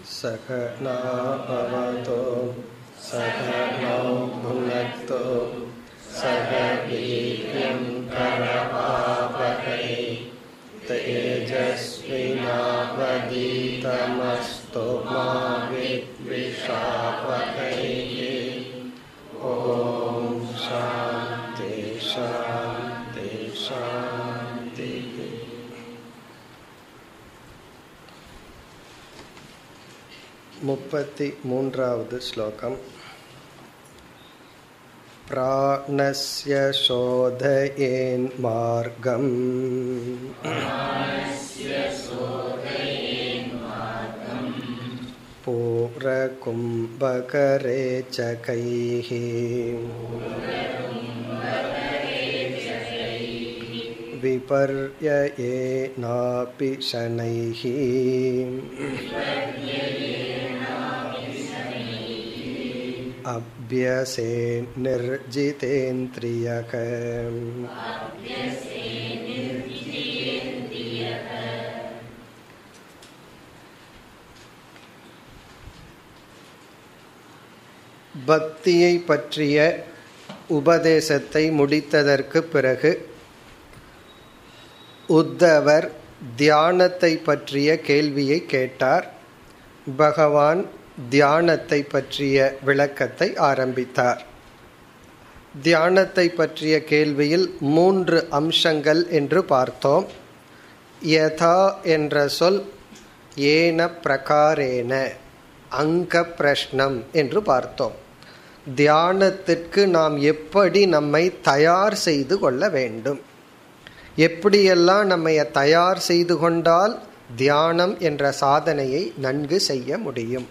सह नाभवतो सह नौ भुनक्तो सह वीर्यं करवावहै तेजस्विनावदीतमस्तु मा विद्विषावहै ॐ शान्ति शान्ति शान्तिः मुपति मून्रावद् श्लोकम् प्राणस्य शोधयेन्मार्गम् पूरकुम्भकरे च कैः विपर्ययेनापि शनैः अभ्यसे निर्जितेन्द्रियः பக்தியை பற்றிய உபதேசத்தை முடித்ததற்கு பிறகு உத்தவர் தியானத்தை பற்றிய கேள்வியை கேட்டார் பகவான் தியானத்தை பற்றிய விளக்கத்தை ஆரம்பித்தார் தியானத்தை பற்றிய கேள்வியில் மூன்று அம்சங்கள் என்று பார்த்தோம் யதா என்ற சொல் ஏன பிரகாரேன அங்க பிரஷ்னம் என்று பார்த்தோம் தியானத்திற்கு நாம் எப்படி நம்மை தயார் செய்து கொள்ள வேண்டும் எப்படியெல்லாம் நம்மை தயார் செய்து கொண்டால் தியானம் என்ற சாதனையை நன்கு செய்ய முடியும்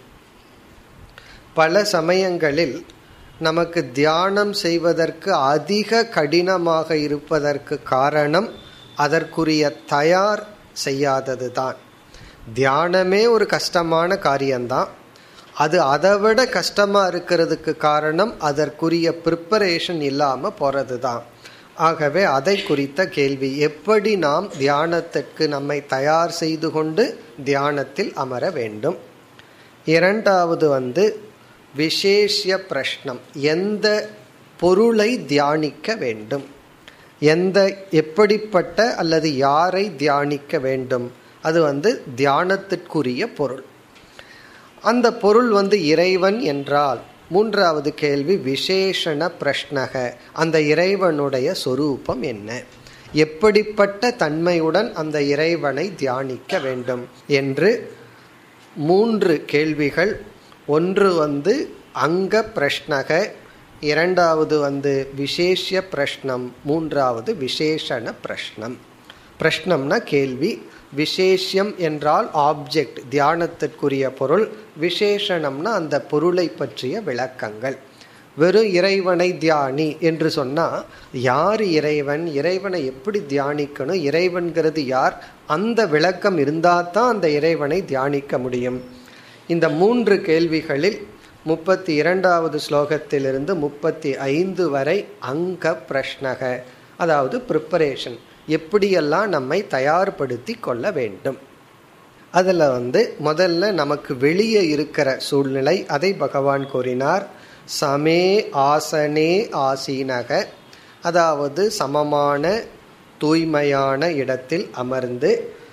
பல சமயங்களில் நமக்கு தியானம் செய்வதற்கு அதிக கடினமாக இருப்பதற்கு காரணம் அதற்குரிய தயார் செய்யாதது தான் தியானமே ஒரு கஷ்டமான காரியம்தான் அது அதை விட கஷ்டமாக இருக்கிறதுக்கு காரணம் அதற்குரிய ப்ரிப்பரேஷன் இல்லாமல் போகிறது தான் ஆகவே அதை குறித்த கேள்வி எப்படி நாம் தியானத்திற்கு நம்மை தயார் செய்து கொண்டு தியானத்தில் அமர வேண்டும் இரண்டாவது வந்து விசேஷ பிரஷ்னம் எந்த பொருளை தியானிக்க வேண்டும் எந்த எப்படிப்பட்ட அல்லது யாரை தியானிக்க வேண்டும் அது வந்து தியானத்திற்குரிய பொருள் அந்த பொருள் வந்து இறைவன் என்றால் மூன்றாவது கேள்வி விசேஷண பிரஷ்னக அந்த இறைவனுடைய சொரூபம் என்ன எப்படிப்பட்ட தன்மையுடன் அந்த இறைவனை தியானிக்க வேண்டும் என்று மூன்று கேள்விகள் ஒன்று வந்து அங்க பிரஷ்னக இரண்டாவது வந்து விசேஷ பிரஷ்னம் மூன்றாவது விசேஷண பிரஷ்னம் பிரஷ்னம்னா கேள்வி விசேஷம் என்றால் ஆப்ஜெக்ட் தியானத்திற்குரிய பொருள் விசேஷணம்னா அந்த பொருளை பற்றிய விளக்கங்கள் வெறும் இறைவனை தியானி என்று சொன்னால் யார் இறைவன் இறைவனை எப்படி தியானிக்கணும் இறைவன்கிறது யார் அந்த விளக்கம் இருந்தால் தான் அந்த இறைவனை தியானிக்க முடியும் இந்த மூன்று கேள்விகளில் முப்பத்தி இரண்டாவது ஸ்லோகத்திலிருந்து முப்பத்தி ஐந்து வரை அங்க பிரஷ்னக அதாவது ப்ரிப்பரேஷன் எப்படியெல்லாம் நம்மை தயார்படுத்தி கொள்ள வேண்டும் அதில் வந்து முதல்ல நமக்கு வெளியே இருக்கிற சூழ்நிலை அதை பகவான் கூறினார் சமே ஆசனே ஆசீனக அதாவது சமமான தூய்மையான இடத்தில் அமர்ந்து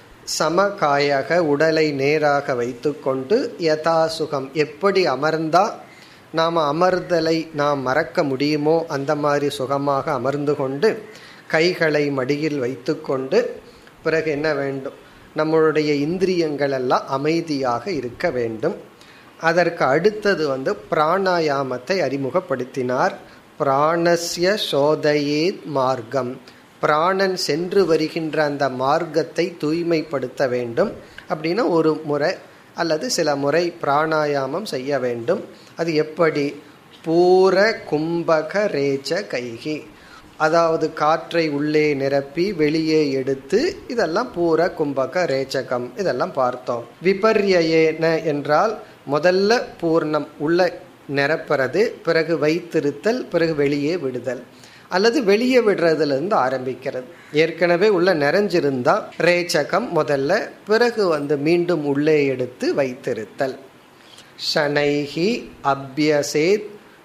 சமகாயக உடலை நேராக வைத்துக்கொண்டு யதாசுகம் எப்படி அமர்ந்தா நாம் அமர்தலை நாம் மறக்க முடியுமோ அந்த மாதிரி சுகமாக அமர்ந்து கொண்டு கைகளை மடியில் வைத்துக்கொண்டு பிறகு என்ன வேண்டும் நம்மளுடைய இந்திரியங்கள் எல்லாம் அமைதியாக இருக்க வேண்டும் அதற்கு அடுத்தது வந்து பிராணாயாமத்தை அறிமுகப்படுத்தினார் பிராணஸ்ய சோதையே மார்க்கம் பிராணன் சென்று வருகின்ற அந்த மார்க்கத்தை தூய்மைப்படுத்த வேண்டும் அப்படின்னா ஒரு முறை அல்லது சில முறை பிராணாயாமம் செய்ய வேண்டும் அது எப்படி பூர கும்பக ரேச்ச கைகி அதாவது காற்றை உள்ளே நிரப்பி வெளியே எடுத்து இதெல்லாம் பூர கும்பக ரேச்சகம் இதெல்லாம் பார்த்தோம் விபர்யேன என்றால் முதல்ல பூர்ணம் உள்ள நிரப்புறது பிறகு வைத்திருத்தல் பிறகு வெளியே விடுதல் அல்லது வெளியே விடுறதுல இருந்து ஆரம்பிக்கிறது ஏற்கனவே உள்ள நிறைஞ்சிருந்தா ரேச்சகம் முதல்ல பிறகு வந்து மீண்டும் உள்ளே எடுத்து வைத்திருத்தல் ஷனைஹி அபியசேத்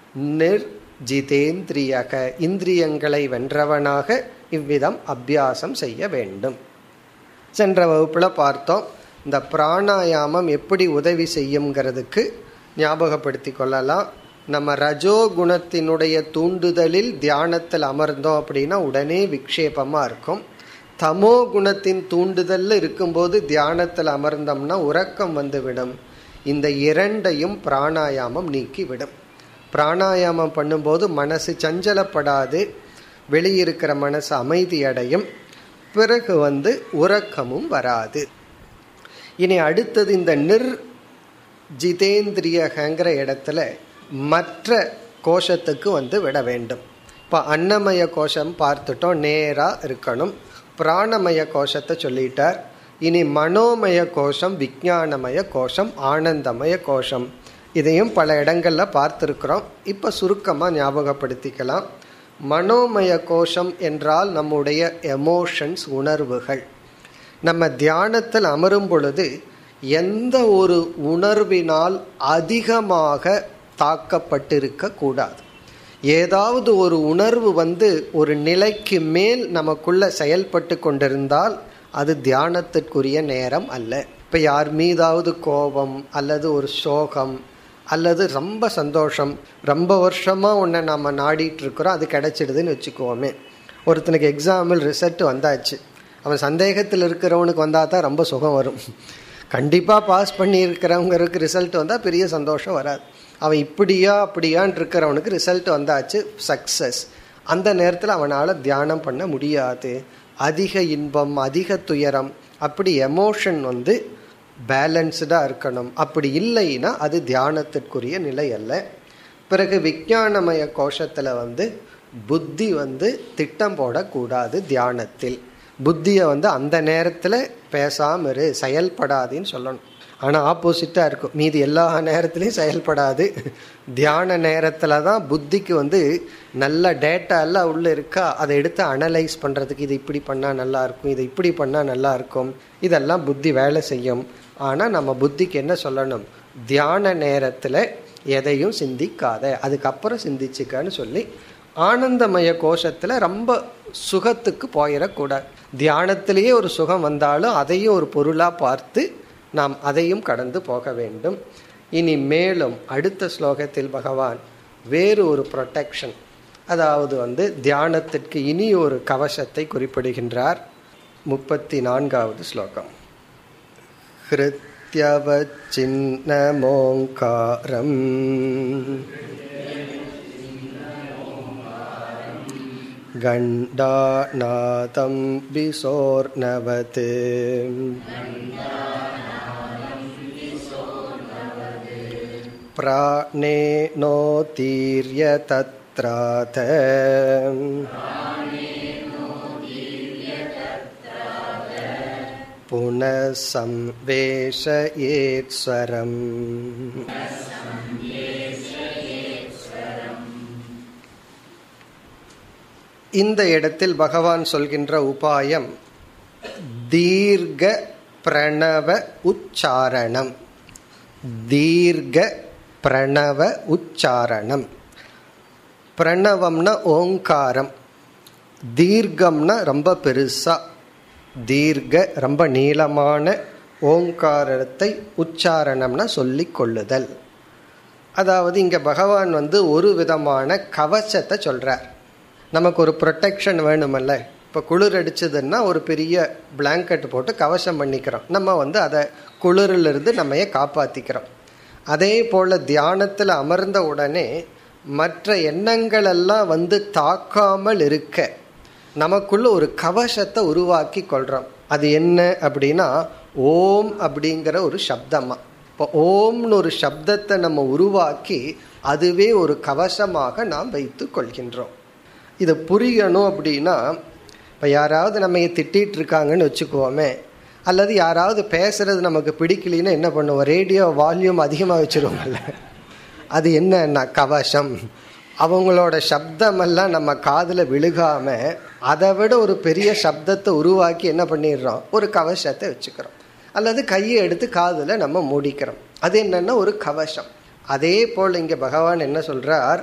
நிர்ஜிதேந்திரியக இந்திரியங்களை வென்றவனாக இவ்விதம் அபியாசம் செய்ய வேண்டும் சென்ற வகுப்புல பார்த்தோம் இந்த பிராணாயாமம் எப்படி உதவி செய்யுங்கிறதுக்கு ஞாபகப்படுத்தி கொள்ளலாம் நம்ம ரஜோ குணத்தினுடைய தூண்டுதலில் தியானத்தில் அமர்ந்தோம் அப்படின்னா உடனே விக்ஷேபமா இருக்கும் தமோ குணத்தின் தூண்டுதல்ல இருக்கும்போது தியானத்தில் அமர்ந்தோம்னா உறக்கம் வந்துவிடும் இந்த இரண்டையும் பிராணாயாமம் நீக்கி விடும் பிராணாயாமம் பண்ணும்போது மனசு சஞ்சலப்படாது வெளியிருக்கிற மனசு அமைதி அடையும் பிறகு வந்து உறக்கமும் வராது இனி அடுத்தது இந்த நிர் ஜிதேந்திரியகங்கிற இடத்துல மற்ற கோஷத்துக்கு வந்து விட வேண்டும் இப்போ அன்னமய கோஷம் பார்த்துட்டோம் நேராக இருக்கணும் பிராணமய கோஷத்தை சொல்லிட்டார் இனி மனோமய கோஷம் விஞ்ஞானமய கோஷம் ஆனந்தமய கோஷம் இதையும் பல இடங்கள்ல பார்த்துருக்குறோம் இப்போ சுருக்கமாக ஞாபகப்படுத்திக்கலாம் மனோமய கோஷம் என்றால் நம்முடைய எமோஷன்ஸ் உணர்வுகள் நம்ம தியானத்தில் அமரும் பொழுது எந்த ஒரு உணர்வினால் அதிகமாக தாக்கப்பட்டிருக்க கூடாது ஏதாவது ஒரு உணர்வு வந்து ஒரு நிலைக்கு மேல் நமக்குள்ள செயல்பட்டு கொண்டிருந்தால் அது தியானத்திற்குரிய நேரம் அல்ல இப்போ யார் மீதாவது கோபம் அல்லது ஒரு சோகம் அல்லது ரொம்ப சந்தோஷம் ரொம்ப வருஷமாக உன்னை நம்ம நாடிட்டு இருக்கிறோம் அது கிடைச்சிடுதுன்னு வச்சுக்குவோமே ஒருத்தனுக்கு எக்ஸாம்பிள் ரிசல்ட் வந்தாச்சு அவன் சந்தேகத்தில் இருக்கிறவனுக்கு வந்தால் தான் ரொம்ப சுகம் வரும் கண்டிப்பாக பாஸ் பண்ணி இருக்கிறவங்களுக்கு ரிசல்ட் வந்தால் பெரிய சந்தோஷம் வராது அவன் இப்படியா அப்படியான் இருக்கிறவனுக்கு ரிசல்ட் வந்தாச்சு சக்சஸ் அந்த நேரத்தில் அவனால் தியானம் பண்ண முடியாது அதிக இன்பம் அதிக துயரம் அப்படி எமோஷன் வந்து பேலன்ஸ்டாக இருக்கணும் அப்படி இல்லைன்னா அது தியானத்திற்குரிய நிலை அல்ல பிறகு விஞ்ஞானமய கோஷத்தில் வந்து புத்தி வந்து திட்டம் போடக்கூடாது தியானத்தில் புத்தியை வந்து அந்த நேரத்தில் பேசாம இரு செயல்படாதுன்னு சொல்லணும் ஆனால் ஆப்போசிட்டாக இருக்கும் மீதி எல்லா நேரத்துலையும் செயல்படாது தியான நேரத்தில் தான் புத்திக்கு வந்து நல்ல டேட்டா எல்லாம் உள்ளே இருக்கா அதை எடுத்து அனலைஸ் பண்ணுறதுக்கு இது இப்படி பண்ணால் நல்லா இருக்கும் இது இப்படி பண்ணால் நல்லா இருக்கும் இதெல்லாம் புத்தி வேலை செய்யும் ஆனால் நம்ம புத்திக்கு என்ன சொல்லணும் தியான நேரத்தில் எதையும் சிந்திக்காத அதுக்கப்புறம் சிந்திச்சுக்கன்னு சொல்லி ஆனந்தமய கோஷத்தில் ரொம்ப சுகத்துக்கு போயிடக்கூடாது தியானத்திலேயே ஒரு சுகம் வந்தாலும் அதையும் ஒரு பொருளாக பார்த்து நாம் அதையும் கடந்து போக வேண்டும் இனி மேலும் அடுத்த ஸ்லோகத்தில் பகவான் வேறு ஒரு ப்ரொடெக்ஷன் அதாவது வந்து தியானத்திற்கு இனி ஒரு கவசத்தை குறிப்பிடுகின்றார் முப்பத்தி நான்காவது ஸ்லோகம் ஹிருத்யவச்சின்னமோங்காரம் गण्डानादं विसोर्नवत् प्राणेनोत्तीर्य तत्राथ पुनः संवेशयेत्स्वरम् இந்த இடத்தில் பகவான் சொல்கின்ற உபாயம் தீர்க்க பிரணவ உச்சாரணம் தீர்க்க பிரணவ உச்சாரணம் பிரணவம்னா ஓங்காரம் தீர்க்கம்னா ரொம்ப பெருசா தீர்க்க ரொம்ப நீளமான ஓங்காரத்தை உச்சாரணம்னா சொல்லிக் கொள்ளுதல் அதாவது இங்க பகவான் வந்து ஒரு விதமான கவசத்தை சொல்றார் நமக்கு ஒரு ப்ரொடெக்ஷன் வேணுமல்ல இப்போ குளிர் அடிச்சதுன்னா ஒரு பெரிய பிளாங்கெட் போட்டு கவசம் பண்ணிக்கிறோம் நம்ம வந்து அதை குளிரிலிருந்து நம்மைய காப்பாற்றிக்கிறோம் அதே போல் தியானத்தில் அமர்ந்த உடனே மற்ற எண்ணங்கள் எல்லாம் வந்து தாக்காமல் இருக்க நமக்குள்ள ஒரு கவசத்தை உருவாக்கி கொள்கிறோம் அது என்ன அப்படின்னா ஓம் அப்படிங்கிற ஒரு சப்தமா இப்போ ஓம்னு ஒரு சப்தத்தை நம்ம உருவாக்கி அதுவே ஒரு கவசமாக நாம் வைத்து கொள்கின்றோம் இதை புரியணும் அப்படின்னா இப்போ யாராவது நம்ம திட்டிகிட்டு இருக்காங்கன்னு வச்சுக்குவோமே அல்லது யாராவது பேசுறது நமக்கு பிடிக்கலன்னா என்ன பண்ணுவோம் ரேடியோ வால்யூம் அதிகமாக வச்சுருவோம்ல அது என்னன்னா கவசம் அவங்களோட சப்தமெல்லாம் நம்ம காதில் விழுகாம அதை விட ஒரு பெரிய சப்தத்தை உருவாக்கி என்ன பண்ணிடுறோம் ஒரு கவசத்தை வச்சுக்கிறோம் அல்லது கையை எடுத்து காதில் நம்ம மூடிக்கிறோம் அது என்னன்னா ஒரு கவசம் அதே போல் இங்கே பகவான் என்ன சொல்றார்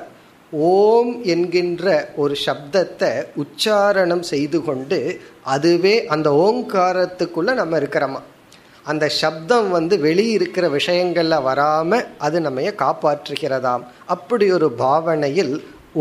ஓம் என்கின்ற ஒரு சப்தத்தை உச்சாரணம் செய்து கொண்டு அதுவே அந்த ஓங்காரத்துக்குள்ள நம்ம இருக்கிறோமா அந்த சப்தம் வந்து வெளியிருக்கிற விஷயங்கள்ல வராம அது நம்மைய காப்பாற்றுகிறதாம் அப்படி ஒரு பாவனையில்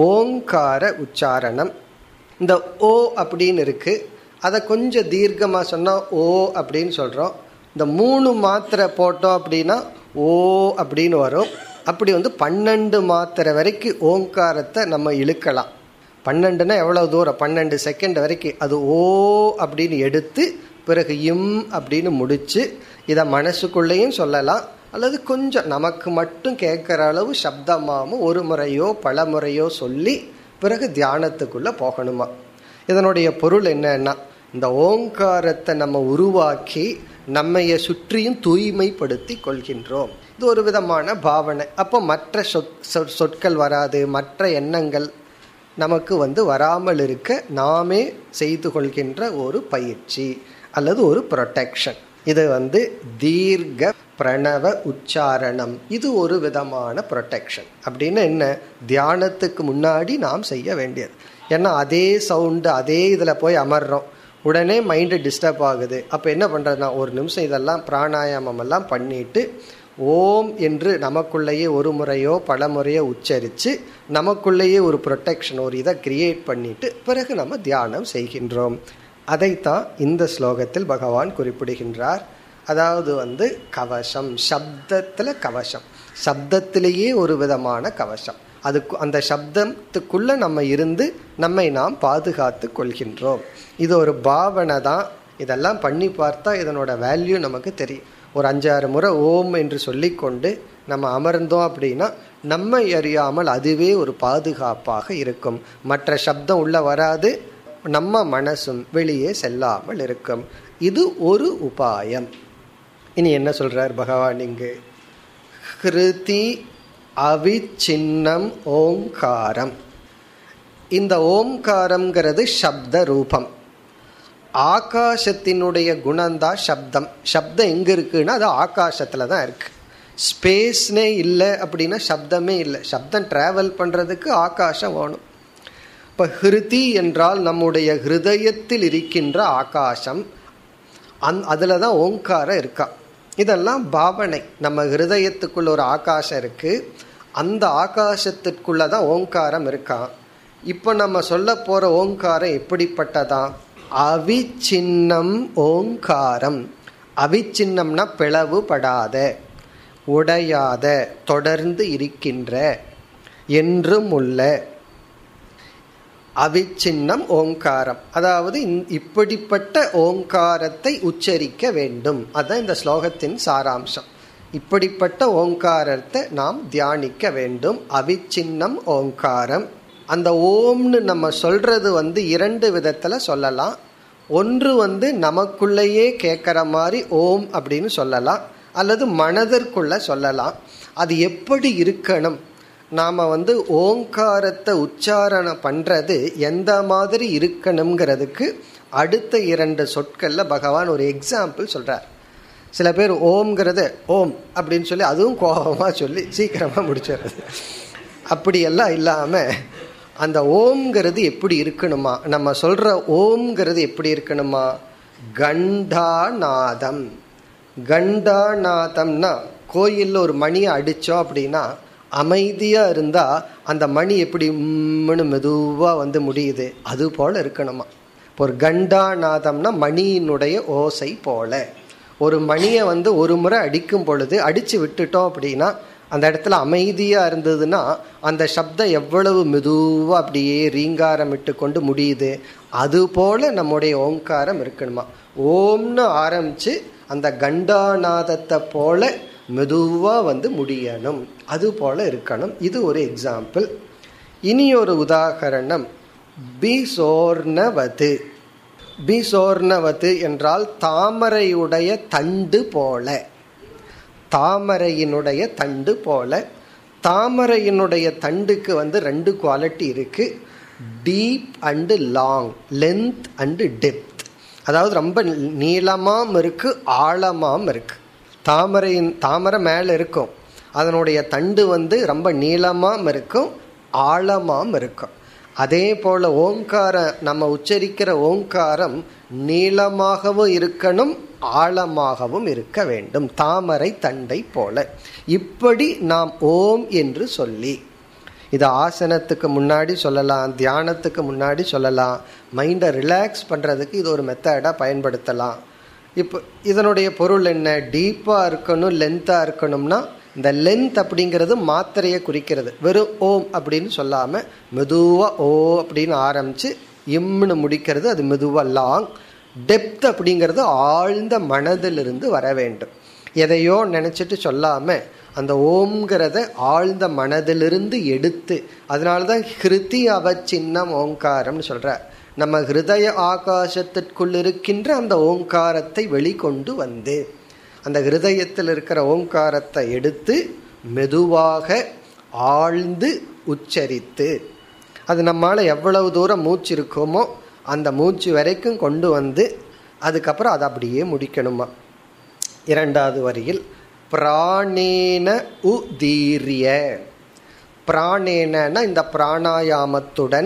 ஓங்கார உச்சாரணம் இந்த ஓ அப்படின்னு இருக்கு அதை கொஞ்சம் தீர்க்கமாக சொன்னால் ஓ அப்படின்னு சொல்கிறோம் இந்த மூணு மாத்திரை போட்டோம் அப்படின்னா ஓ அப்படின்னு வரும் அப்படி வந்து பன்னெண்டு மாத்திரை வரைக்கும் ஓங்காரத்தை நம்ம இழுக்கலாம் பன்னெண்டுனா எவ்வளோ தூரம் பன்னெண்டு செகண்ட் வரைக்கும் அது ஓ அப்படின்னு எடுத்து பிறகு இம் அப்படின்னு முடிச்சு இதை மனசுக்குள்ளேயும் சொல்லலாம் அல்லது கொஞ்சம் நமக்கு மட்டும் கேட்குற அளவு சப்தமாகவும் ஒரு முறையோ பல முறையோ சொல்லி பிறகு தியானத்துக்குள்ள போகணுமா இதனுடைய பொருள் என்னன்னா இந்த ஓங்காரத்தை நம்ம உருவாக்கி நம்மைய சுற்றியும் தூய்மைப்படுத்தி கொள்கின்றோம் இது ஒரு விதமான பாவனை அப்போ மற்ற சொற் சொற்கள் வராது மற்ற எண்ணங்கள் நமக்கு வந்து வராமல் இருக்க நாமே செய்து கொள்கின்ற ஒரு பயிற்சி அல்லது ஒரு ப்ரொடெக்ஷன் இது வந்து தீர்க்க பிரணவ உச்சாரணம் இது ஒரு விதமான ப்ரொடெக்ஷன் அப்படின்னு என்ன தியானத்துக்கு முன்னாடி நாம் செய்ய வேண்டியது ஏன்னா அதே சவுண்டு அதே இதில் போய் அமர்றோம் உடனே மைண்டு டிஸ்டர்ப் ஆகுது அப்போ என்ன பண்ணுறதுனா ஒரு நிமிஷம் இதெல்லாம் பிராணாயாமம் எல்லாம் பண்ணிட்டு ஓம் என்று நமக்குள்ளேயே ஒரு முறையோ பல முறையோ உச்சரித்து நமக்குள்ளேயே ஒரு ப்ரொடெக்ஷன் ஒரு இதை கிரியேட் பண்ணிட்டு பிறகு நம்ம தியானம் செய்கின்றோம் அதைத்தான் இந்த ஸ்லோகத்தில் பகவான் குறிப்பிடுகின்றார் அதாவது வந்து கவசம் சப்தத்தில் கவசம் சப்தத்திலேயே ஒரு விதமான கவசம் அதுக்கு அந்த சப்தத்துக்குள்ள நம்ம இருந்து நம்மை நாம் பாதுகாத்து கொள்கின்றோம் இது ஒரு பாவனை தான் இதெல்லாம் பண்ணி பார்த்தா இதனோட வேல்யூ நமக்கு தெரியும் ஒரு அஞ்சாறு முறை ஓம் என்று சொல்லிக்கொண்டு நம்ம அமர்ந்தோம் அப்படின்னா நம்மை அறியாமல் அதுவே ஒரு பாதுகாப்பாக இருக்கும் மற்ற சப்தம் உள்ள வராது நம்ம மனசும் வெளியே செல்லாமல் இருக்கும் இது ஒரு உபாயம் இனி என்ன சொல்றார் பகவான் இங்கு ஹிருதி அவிச்சின்னம் ஓங்காரம் இந்த ஓம்காரம்ங்கிறது சப்த ரூபம் ஆகாசத்தினுடைய குணம்தான் சப்தம் சப்தம் எங்க இருக்குன்னா அது ஆகாசத்துல தான் இருக்கு ஸ்பேஸ்னே இல்லை அப்படின்னா சப்தமே இல்லை சப்தம் டிராவல் பண்றதுக்கு ஆகாசம் வேணும் இப்போ ஹிருதி என்றால் நம்முடைய ஹிருதயத்தில் இருக்கின்ற ஆகாசம் அந் அதில் தான் ஓங்காரம் இருக்கா இதெல்லாம் பாவனை நம்ம ஹிருதயத்துக்குள்ள ஒரு ஆகாசம் இருக்கு அந்த ஆகாசத்திற்குள்ள தான் ஓங்காரம் இருக்கா இப்போ நம்ம சொல்ல போற ஓங்காரம் எப்படிப்பட்டதா அவிச்சின்னம் ஓங்காரம் அவிச்சின்னம்னா பிளவுபடாத உடையாத தொடர்ந்து இருக்கின்ற என்றும் உள்ள அவிச்சின்னம் ஓங்காரம் அதாவது இப்படிப்பட்ட ஓங்காரத்தை உச்சரிக்க வேண்டும் அதுதான் இந்த ஸ்லோகத்தின் சாராம்சம் இப்படிப்பட்ட ஓங்காரத்தை நாம் தியானிக்க வேண்டும் அவிச்சின்னம் ஓங்காரம் அந்த ஓம்னு நம்ம சொல்றது வந்து இரண்டு விதத்துல சொல்லலாம் ஒன்று வந்து நமக்குள்ளேயே கேட்குற மாதிரி ஓம் அப்படின்னு சொல்லலாம் அல்லது மனதிற்குள்ள சொல்லலாம் அது எப்படி இருக்கணும் நாம் வந்து ஓங்காரத்தை உச்சாரணம் பண்ணுறது எந்த மாதிரி இருக்கணுங்கிறதுக்கு அடுத்த இரண்டு சொற்களில் பகவான் ஒரு எக்ஸாம்பிள் சொல்கிறார் சில பேர் ஓம்ங்கிறத ஓம் அப்படின்னு சொல்லி அதுவும் கோபமாக சொல்லி சீக்கிரமாக முடிச்சிடுறது அப்படியெல்லாம் இல்லாமல் அந்த ஓம்ங்கிறது எப்படி இருக்கணுமா நம்ம சொல்கிற ஓம்ங்கிறது எப்படி இருக்கணுமா கண்டாநாதம் கண்டாநாதம்னா கோயிலில் ஒரு மணியை அடித்தோம் அப்படின்னா அமைதியாக இருந்தால் அந்த மணி எப்படி உம்முன்னு மெதுவாக வந்து முடியுது அது போல் இருக்கணுமா இப்போ ஒரு கண்டாநாதம்னா மணியினுடைய ஓசை போல ஒரு மணியை வந்து ஒரு முறை அடிக்கும் பொழுது அடித்து விட்டுட்டோம் அப்படின்னா அந்த இடத்துல அமைதியாக இருந்ததுன்னா அந்த சப்தம் எவ்வளவு மெதுவாக அப்படியே ரீங்காரமிட்டு கொண்டு முடியுது அதுபோல் நம்முடைய ஓங்காரம் இருக்கணுமா ஓம்னு ஆரம்பித்து அந்த கண்டாநாதத்தை போல மெதுவாக வந்து முடியணும் அது போல இருக்கணும் இது ஒரு எக்ஸாம்பிள் இனி ஒரு உதாகரணம் பிசோர்ணவது பிசோர்ணவது என்றால் தாமரையுடைய தண்டு போல தாமரையினுடைய தண்டு போல தாமரையினுடைய தண்டுக்கு வந்து ரெண்டு குவாலிட்டி இருக்கு deep and long length and depth அதாவது ரொம்ப நீளமாம் இருக்கு ஆழமாம் இருக்கு தாமரையின் தாமரை மேலே இருக்கும் அதனுடைய தண்டு வந்து ரொம்ப நீளமாம் இருக்கும் ஆழமாம் இருக்கும் அதே போல ஓங்கார நம்ம உச்சரிக்கிற ஓங்காரம் நீளமாகவும் இருக்கணும் ஆழமாகவும் இருக்க வேண்டும் தாமரை தண்டை போல இப்படி நாம் ஓம் என்று சொல்லி இது ஆசனத்துக்கு முன்னாடி சொல்லலாம் தியானத்துக்கு முன்னாடி சொல்லலாம் மைண்டை ரிலாக்ஸ் பண்ணுறதுக்கு இது ஒரு மெத்தடாக பயன்படுத்தலாம் இப்போ இதனுடைய பொருள் என்ன டீப்பாக இருக்கணும் லென்த்தாக இருக்கணும்னா இந்த லென்த் அப்படிங்கிறது மாத்திரையை குறிக்கிறது வெறும் ஓம் அப்படின்னு சொல்லாமல் மெதுவாக ஓ அப்படின்னு ஆரம்பித்து இம்னு முடிக்கிறது அது மெதுவாக லாங் டெப்த் அப்படிங்கிறது ஆழ்ந்த மனதிலிருந்து வர வேண்டும் எதையோ நினச்சிட்டு சொல்லாமல் அந்த ஓம்ங்கிறத ஆழ்ந்த மனதிலிருந்து எடுத்து அதனால தான் ஹிருதி அவச்சின்னம் ஓங்காரம்னு சொல்கிறார் நம்ம ஹிருதய ஆகாசத்திற்குள் இருக்கின்ற அந்த ஓங்காரத்தை வெளிக்கொண்டு வந்து அந்த ஹிருதயத்தில் இருக்கிற ஓங்காரத்தை எடுத்து மெதுவாக ஆழ்ந்து உச்சரித்து அது நம்மால் எவ்வளவு தூரம் மூச்சு இருக்கோமோ அந்த மூச்சு வரைக்கும் கொண்டு வந்து அதுக்கப்புறம் அதை அப்படியே முடிக்கணுமா இரண்டாவது வரியில் பிராணேன உதீரிய பிராணேனா இந்த பிராணாயாமத்துடன்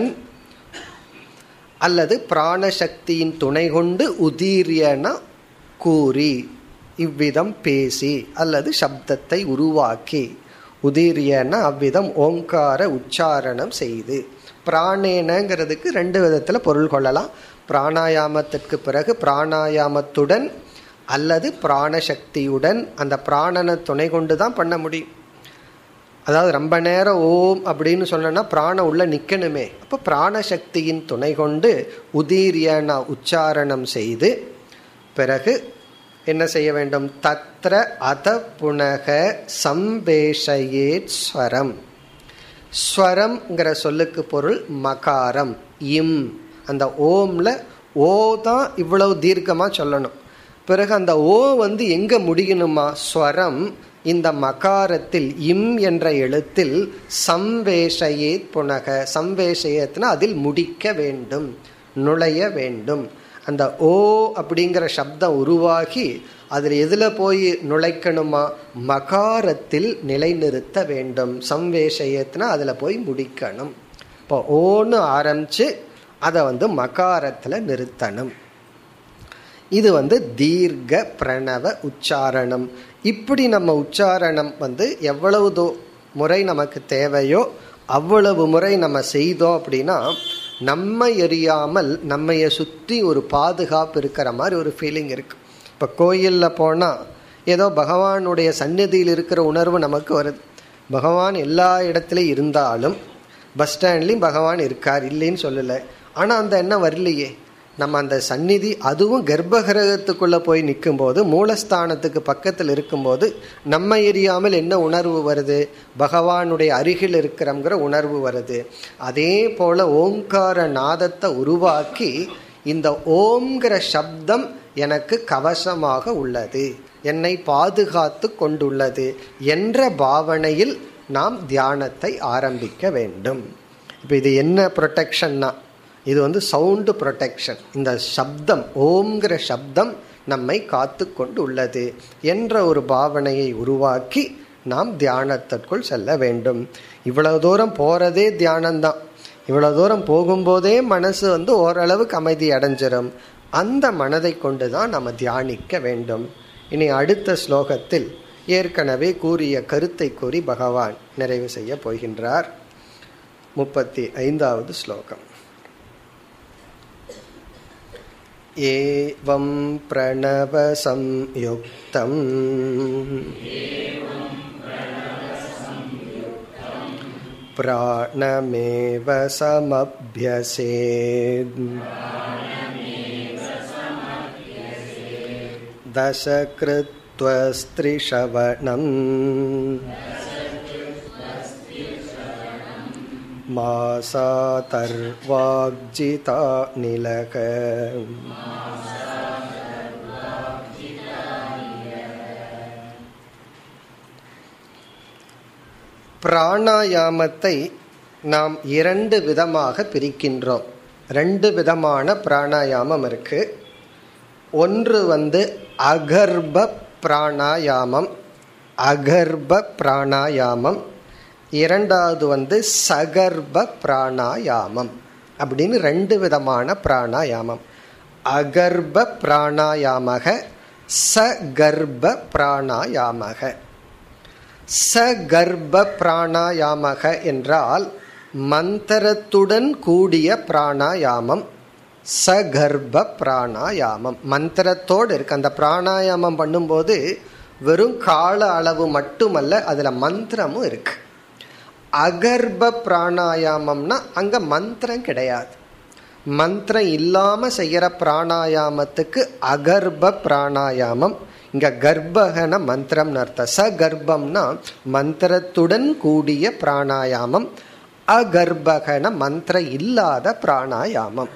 அல்லது பிராணசக்தியின் துணை கொண்டு உதீரியன கூறி இவ்விதம் பேசி அல்லது சப்தத்தை உருவாக்கி உதீரியன அவ்விதம் ஓங்கார உச்சாரணம் செய்து பிராணேனங்கிறதுக்கு ரெண்டு விதத்தில் பொருள் கொள்ளலாம் பிராணாயாமத்திற்கு பிறகு பிராணாயாமத்துடன் அல்லது பிராணசக்தியுடன் அந்த பிராணனை துணை கொண்டு தான் பண்ண முடியும் அதாவது ரொம்ப நேரம் ஓம் அப்படின்னு சொன்னா பிராணம் உள்ள நிற்கணுமே அப்போ பிராணசக்தியின் துணை கொண்டு உதீரியன உச்சாரணம் செய்து பிறகு என்ன செய்ய வேண்டும் தத்ர அத புனக சம்பேஷயேத் ஸ்வரம் ஸ்வரம்ங்கிற சொல்லுக்கு பொருள் மகாரம் இம் அந்த ஓம்ல ஓ தான் இவ்வளவு தீர்க்கமாக சொல்லணும் பிறகு அந்த ஓ வந்து எங்க முடியணுமா ஸ்வரம் இந்த மகாரத்தில் இம் என்ற எழுத்தில் சம்வேஷயே புனக சம்வேஷயத்னா அதில் முடிக்க வேண்டும் நுழைய வேண்டும் அந்த ஓ அப்படிங்கிற சப்தம் உருவாகி அதில் எதில் போய் நுழைக்கணுமா மகாரத்தில் நிலைநிறுத்த வேண்டும் சம்வேஷயத்னா அதில் போய் முடிக்கணும் இப்போ ஓன்னு ஆரம்பித்து அதை வந்து மகாரத்தில் நிறுத்தணும் இது வந்து தீர்க்க பிரணவ உச்சாரணம் இப்படி நம்ம உச்சாரணம் வந்து எவ்வளவு தோ முறை நமக்கு தேவையோ அவ்வளவு முறை நம்ம செய்தோம் அப்படின்னா நம்ம எரியாமல் நம்மைய சுற்றி ஒரு பாதுகாப்பு இருக்கிற மாதிரி ஒரு ஃபீலிங் இருக்கு இப்போ கோயிலில் போனால் ஏதோ பகவானுடைய சந்நிதியில் இருக்கிற உணர்வு நமக்கு வருது பகவான் எல்லா இடத்துலையும் இருந்தாலும் பஸ் ஸ்டாண்ட்லேயும் பகவான் இருக்கார் இல்லைன்னு சொல்லலை ஆனால் அந்த எண்ணம் வரலையே நம்ம அந்த சந்நிதி அதுவும் கர்ப்பகிரகத்துக்குள்ளே போய் நிற்கும்போது மூலஸ்தானத்துக்கு பக்கத்தில் இருக்கும்போது நம்ம எரியாமல் என்ன உணர்வு வருது பகவானுடைய அருகில் இருக்கிறங்கிற உணர்வு வருது அதே போல் ஓங்கார நாதத்தை உருவாக்கி இந்த ஓம்ங்கிற சப்தம் எனக்கு கவசமாக உள்ளது என்னை பாதுகாத்து கொண்டுள்ளது என்ற பாவனையில் நாம் தியானத்தை ஆரம்பிக்க வேண்டும் இப்போ இது என்ன ப்ரொடெக்ஷன்னா இது வந்து சவுண்டு ப்ரொடெக்ஷன் இந்த சப்தம் ஓம்ங்கிற சப்தம் நம்மை காத்து கொண்டு உள்ளது என்ற ஒரு பாவனையை உருவாக்கி நாம் தியானத்திற்குள் செல்ல வேண்டும் இவ்வளவு தூரம் போகிறதே தியானம்தான் இவ்வளவு தூரம் போகும்போதே மனசு வந்து ஓரளவுக்கு அமைதி அடைஞ்சிடும் அந்த மனதை கொண்டு தான் நம்ம தியானிக்க வேண்டும் இனி அடுத்த ஸ்லோகத்தில் ஏற்கனவே கூறிய கருத்தை கூறி பகவான் நிறைவு செய்ய போகின்றார் முப்பத்தி ஐந்தாவது ஸ்லோகம் एवं प्रणवसंयुक्तम् प्राणमेव समभ्यसेत् दशकृत्वस्त्रिशवणम् मासातर्वाग्जिता निलक பிராணாயாமத்தை நாம் இரண்டு விதமாக பிரிக்கின்றோம் ரெண்டு விதமான பிராணாயாமம் இருக்கு ஒன்று வந்து அகர்ப்ப பிராணாயாமம் அகர்ப்ப பிராணாயாமம் இரண்டாவது வந்து சகர்ப்ப பிராணாயாமம் அப்படின்னு ரெண்டு விதமான பிராணாயாமம் அகர்ப்ப பிராணாயாமக சகர்ப்ப பிராணாயாமக சகர்ப்ப பிராணாயாமக என்றால் மந்திரத்துடன் கூடிய பிராணாயாமம் சகர்ப்ப பிராணாயாமம் மந்திரத்தோடு இருக்கு அந்த பிராணாயாமம் பண்ணும்போது வெறும் கால அளவு மட்டுமல்ல அதுல மந்திரமும் இருக்கு அகர்ப்ப பிராணாயாமம்னா அங்க மந்திரம் கிடையாது மந்திரம் இல்லாம செய்யற பிராணாயாமத்துக்கு அகர்ப்ப பிராணாயாமம் இங்க கர்ப்பகன மந்திரம்னு அர்த்தம் சகர்ப்பம்னா மந்திரத்துடன் கூடிய பிராணாயாமம் அகர்ப்பகன மந்திரம் இல்லாத பிராணாயாமம்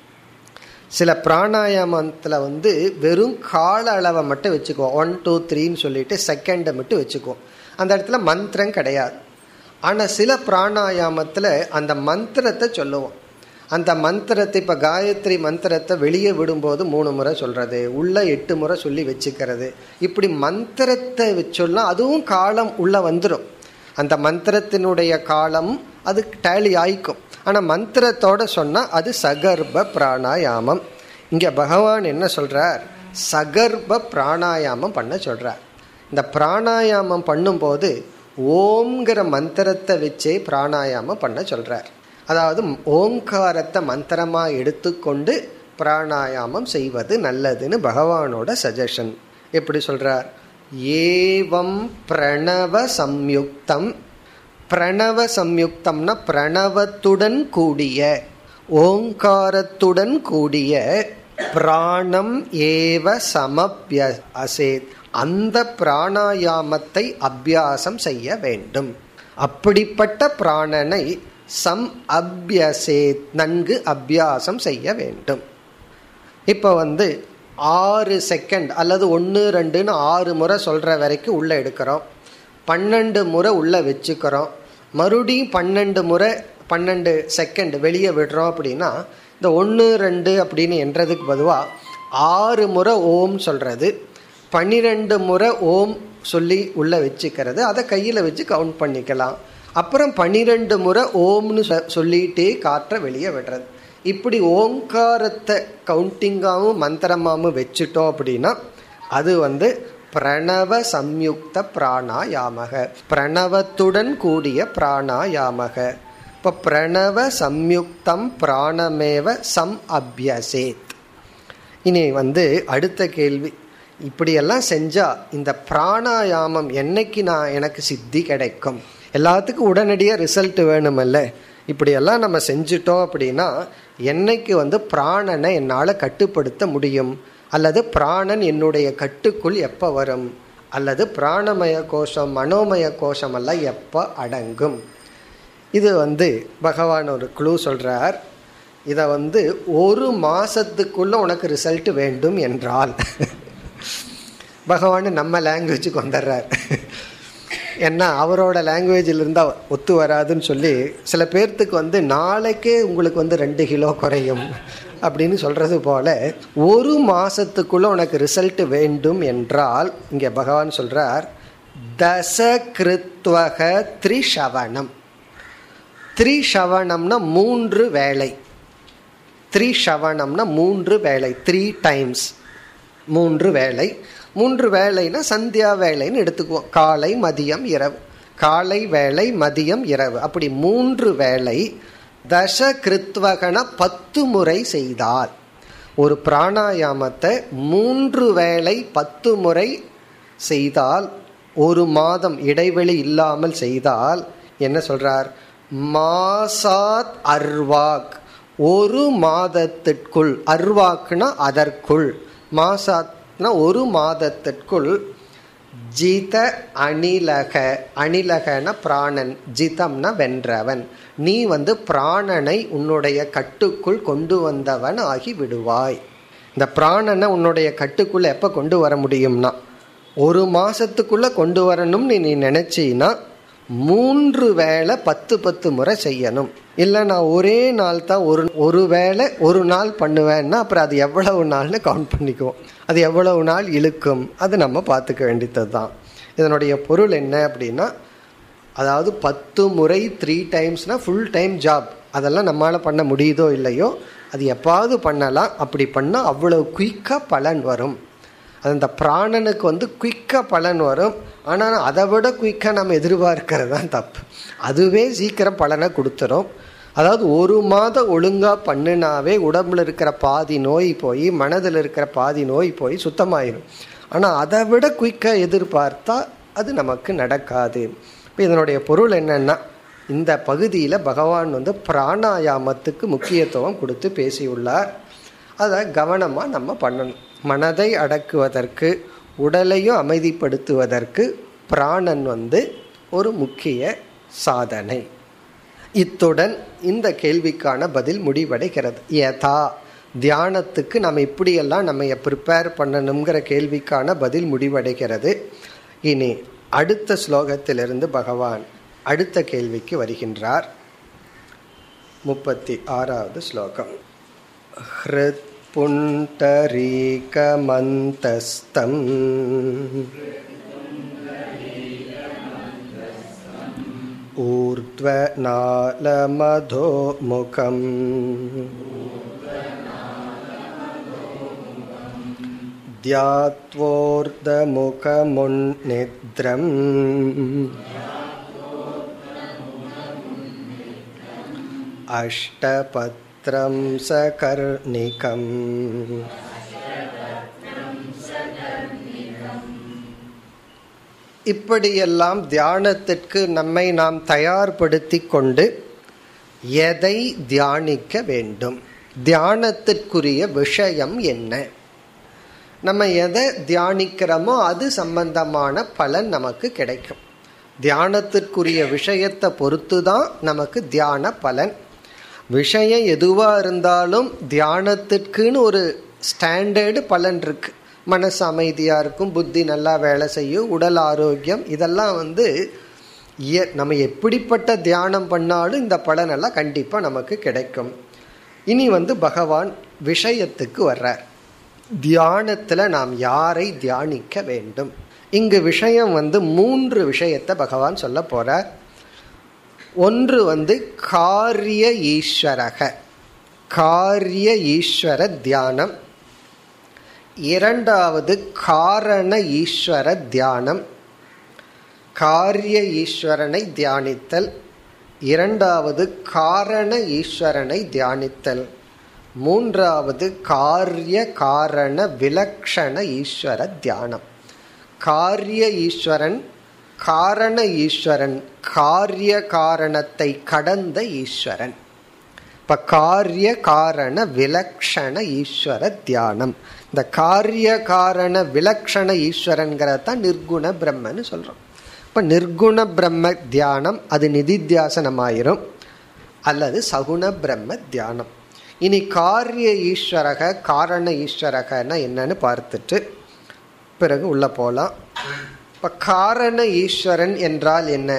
சில பிராணாயாமத்தில் வந்து வெறும் கால அளவை மட்டும் வச்சுக்குவோம் ஒன் டூ த்ரீன்னு சொல்லிட்டு செகண்டை மட்டும் வச்சுக்குவோம் அந்த இடத்துல மந்திரம் கிடையாது ஆனால் சில பிராணாயாமத்தில் அந்த மந்திரத்தை சொல்லுவோம் அந்த மந்திரத்தை இப்போ காயத்ரி மந்திரத்தை வெளியே விடும்போது மூணு முறை சொல்கிறது உள்ள எட்டு முறை சொல்லி வச்சுக்கிறது இப்படி மந்திரத்தை வச்சொல்லாம் அதுவும் காலம் உள்ள வந்துடும் அந்த மந்திரத்தினுடைய காலம் அது டேலி ஆயிக்கும் ஆனால் மந்திரத்தோட சொன்னால் அது சகர்ப்ப பிராணாயாமம் இங்கே பகவான் என்ன சொல்கிறார் சகர்ப்ப பிராணாயாமம் பண்ண சொல்கிறார் இந்த பிராணாயாமம் பண்ணும்போது ஓம்ங்கிற மந்திரத்தை வச்சே பிராணாயாமம் பண்ண சொல்கிறார் அதாவது ஓங்காரத்தை மந்திரமாக எடுத்துக்கொண்டு பிராணாயாமம் செய்வது நல்லதுன்னு பகவானோட சஜஷன் எப்படி சொல்கிறார் ஏவம் பிரணவ சம்யுக்தம் பிரணவ சம்யுக்தம்னா பிரணவத்துடன் கூடிய ஓங்காரத்துடன் கூடிய பிராணம் ஏவ சமபிய அசேத் அந்த பிராணாயாமத்தை அபியாசம் செய்ய வேண்டும் அப்படிப்பட்ட பிராணனை சம் அபியசேத் நன்கு அபியாசம் செய்ய வேண்டும் இப்போ வந்து ஆறு செகண்ட் அல்லது ஒன்று ரெண்டுன்னு ஆறு முறை சொல்கிற வரைக்கும் உள்ளே எடுக்கிறோம் பன்னெண்டு முறை உள்ளே வச்சுக்கிறோம் மறுபடியும் பன்னெண்டு முறை பன்னெண்டு செகண்ட் வெளியே விடுறோம் அப்படின்னா இந்த ஒன்று ரெண்டு அப்படின்னு என்றதுக்கு பொதுவாக ஆறு முறை ஓம் சொல்கிறது பன்னிரெண்டு முறை ஓம் சொல்லி உள்ளே வச்சுக்கிறது அதை கையில் வச்சு கவுண்ட் பண்ணிக்கலாம் அப்புறம் பன்னிரெண்டு முறை ஓம்னு சொல்லிட்டே காற்றை வெளியே விடுறது இப்படி ஓங்காரத்தை கவுண்டிங்காகவும் மந்திரமாகவும் வச்சுட்டோம் அப்படின்னா அது வந்து பிரணவ சம்யுக்த பிராணாயாமக பிரணவத்துடன் கூடிய பிராணாயாமக இப்போ பிரணவ சம்யுக்தம் பிராணமேவ சம் அபியசேத் இனி வந்து அடுத்த கேள்வி இப்படியெல்லாம் செஞ்சால் இந்த பிராணாயாமம் என்னைக்கு நான் எனக்கு சித்தி கிடைக்கும் எல்லாத்துக்கும் உடனடியாக ரிசல்ட் வேணுமல்ல இப்படியெல்லாம் நம்ம செஞ்சிட்டோம் அப்படின்னா என்னைக்கு வந்து பிராணனை என்னால் கட்டுப்படுத்த முடியும் அல்லது பிராணன் என்னுடைய கட்டுக்குள் எப்போ வரும் அல்லது பிராணமய கோஷம் மனோமய கோஷம் எல்லாம் எப்போ அடங்கும் இது வந்து பகவான் ஒரு குழு சொல்கிறார் இதை வந்து ஒரு மாதத்துக்குள்ளே உனக்கு ரிசல்ட் வேண்டும் என்றால் பகவான் நம்ம லாங்குவேஜுக்கு வந்துடுறார் ஏன்னா அவரோட லாங்குவேஜில் இருந்தால் ஒத்து வராதுன்னு சொல்லி சில பேர்த்துக்கு வந்து நாளைக்கே உங்களுக்கு வந்து ரெண்டு கிலோ குறையும் அப்படின்னு சொல்கிறது போல ஒரு மாதத்துக்குள்ளே உனக்கு ரிசல்ட் வேண்டும் என்றால் இங்கே பகவான் சொல்கிறார் தசகிருத்வக த்ரிஷவணம் த்ரிஷவணம்னா மூன்று வேலை த்ரிஷவணம்னா மூன்று வேலை த்ரீ டைம்ஸ் மூன்று வேலை மூன்று வேலைனா சந்தியா வேலைன்னு எடுத்துக்குவோம் காலை மதியம் இரவு காலை வேலை மதியம் இரவு அப்படி மூன்று வேலை தச கிருத்வகன பத்து முறை செய்தால் ஒரு பிராணாயாமத்தை மூன்று வேளை பத்து முறை செய்தால் ஒரு மாதம் இடைவெளி இல்லாமல் செய்தால் என்ன சொல்றார் மாசாத் அர்வாக் ஒரு மாதத்திற்குள் அர்வாக்னா அதற்குள் மாசாத்னா ஒரு மாதத்திற்குள் ஜித அணிலக அணிலகன பிராணன் ஜிதம்னா வென்றவன் நீ வந்து பிராணனை உன்னுடைய கட்டுக்குள் கொண்டு வந்தவன் ஆகி விடுவாய் இந்த பிராணனை உன்னுடைய கட்டுக்குள்ள எப்ப கொண்டு வர முடியும்னா ஒரு மாசத்துக்குள்ள கொண்டு வரணும்னு நீ நினைச்சீன்னா மூன்று வேளை பத்து பத்து முறை செய்யணும் இல்லை நான் ஒரே நாள் தான் ஒரு ஒரு வேளை ஒரு நாள் பண்ணுவேன்னா அப்புறம் அது எவ்வளவு நாள்னு கவுண்ட் பண்ணிக்குவோம் அது எவ்வளவு நாள் இழுக்கும் அது நம்ம பார்த்துக்க வேண்டியது தான் இதனுடைய பொருள் என்ன அப்படின்னா அதாவது பத்து முறை த்ரீ டைம்ஸ்னால் ஃபுல் டைம் ஜாப் அதெல்லாம் நம்மளால் பண்ண முடியுதோ இல்லையோ அது எப்பாவது பண்ணலாம் அப்படி பண்ணால் அவ்வளோ குயிக்காக பலன் வரும் அது அந்த பிராணனுக்கு வந்து குயிக்காக பலன் வரும் ஆனால் அதை விட குயிக்காக நம்ம எதிர்பார்க்கறது தான் தப்பு அதுவே சீக்கிரம் பலனை கொடுத்துரும் அதாவது ஒரு மாதம் ஒழுங்காக பண்ணினாவே உடம்புல இருக்கிற பாதி நோய் போய் மனதில் இருக்கிற பாதி நோய் போய் சுத்தமாயிரும் ஆனால் அதை விட குயிக்காக எதிர்பார்த்தா அது நமக்கு நடக்காது இப்போ இதனுடைய பொருள் என்னன்னா இந்த பகுதியில் பகவான் வந்து பிராணாயாமத்துக்கு முக்கியத்துவம் கொடுத்து பேசியுள்ளார் அதை கவனமாக நம்ம பண்ணணும் மனதை அடக்குவதற்கு உடலையும் அமைதிப்படுத்துவதற்கு பிராணன் வந்து ஒரு முக்கிய சாதனை இத்துடன் இந்த கேள்விக்கான பதில் முடிவடைகிறது யதா தியானத்துக்கு நம்ம இப்படியெல்லாம் நம்ம ப்ரிப்பேர் பண்ணணுங்கிற கேள்விக்கான பதில் முடிவடைகிறது இனி அடுத்த ஸ்லோகத்திலிருந்து பகவான் அடுத்த கேள்விக்கு வருகின்றார் முப்பத்தி ஆறாவது ஸ்லோகம் ஹிருத் புண்டரீகமந்தஸ்தம் ஊர்த்வநாலமதோ முகம் ध्यात्वोर्धमुखमुन्निद्रम् अष्टपत्रं सकर्णिकम् இப்படியெல்லாம் தியானத்திற்கு நம்மை நாம் தயார்படுத்தி கொண்டு எதை தியானிக்க வேண்டும் தியானத்திற்குரிய விஷயம் என்ன நம்ம எதை தியானிக்கிறோமோ அது சம்பந்தமான பலன் நமக்கு கிடைக்கும் தியானத்திற்குரிய விஷயத்தை பொறுத்து தான் நமக்கு தியான பலன் விஷயம் எதுவாக இருந்தாலும் தியானத்திற்குன்னு ஒரு ஸ்டாண்டர்டு பலன் இருக்கு மனசு அமைதியாக இருக்கும் புத்தி நல்லா வேலை செய்யும் உடல் ஆரோக்கியம் இதெல்லாம் வந்து நம்ம எப்படிப்பட்ட தியானம் பண்ணாலும் இந்த பலனெல்லாம் கண்டிப்பாக நமக்கு கிடைக்கும் இனி வந்து பகவான் விஷயத்துக்கு வர்றார் தியானத்தில் நாம் யாரை தியானிக்க வேண்டும் இங்கு விஷயம் வந்து மூன்று விஷயத்தை பகவான் சொல்ல போறார் ஒன்று வந்து காரிய ஈஸ்வரக காரிய ஈஸ்வர தியானம் இரண்டாவது காரண ஈஸ்வர தியானம் காரிய ஈஸ்வரனை தியானித்தல் இரண்டாவது காரண ஈஸ்வரனை தியானித்தல் மூன்றாவது காரிய காரண விலக்ஷண ஈஸ்வர தியானம் காரிய ஈஸ்வரன் காரண ஈஸ்வரன் காரிய காரணத்தை கடந்த ஈஸ்வரன் இப்ப காரிய காரண விலக்ஷண ஈஸ்வர தியானம் இந்த காரிய காரண விலக்ஷண ஈஸ்வரன்கிறத தான் நிர்குண பிரம்மன்னு சொல்றோம் இப்ப நிர்குண பிரம்ம தியானம் அது நிதித்தியாசனமாயிரும் அல்லது சகுண பிரம்ம தியானம் இனி காரிய ஈஸ்வரக காரண ஈஸ்வரகன்னா என்னன்னு பார்த்துட்டு பிறகு உள்ள போகலாம் இப்போ காரண ஈஸ்வரன் என்றால் என்ன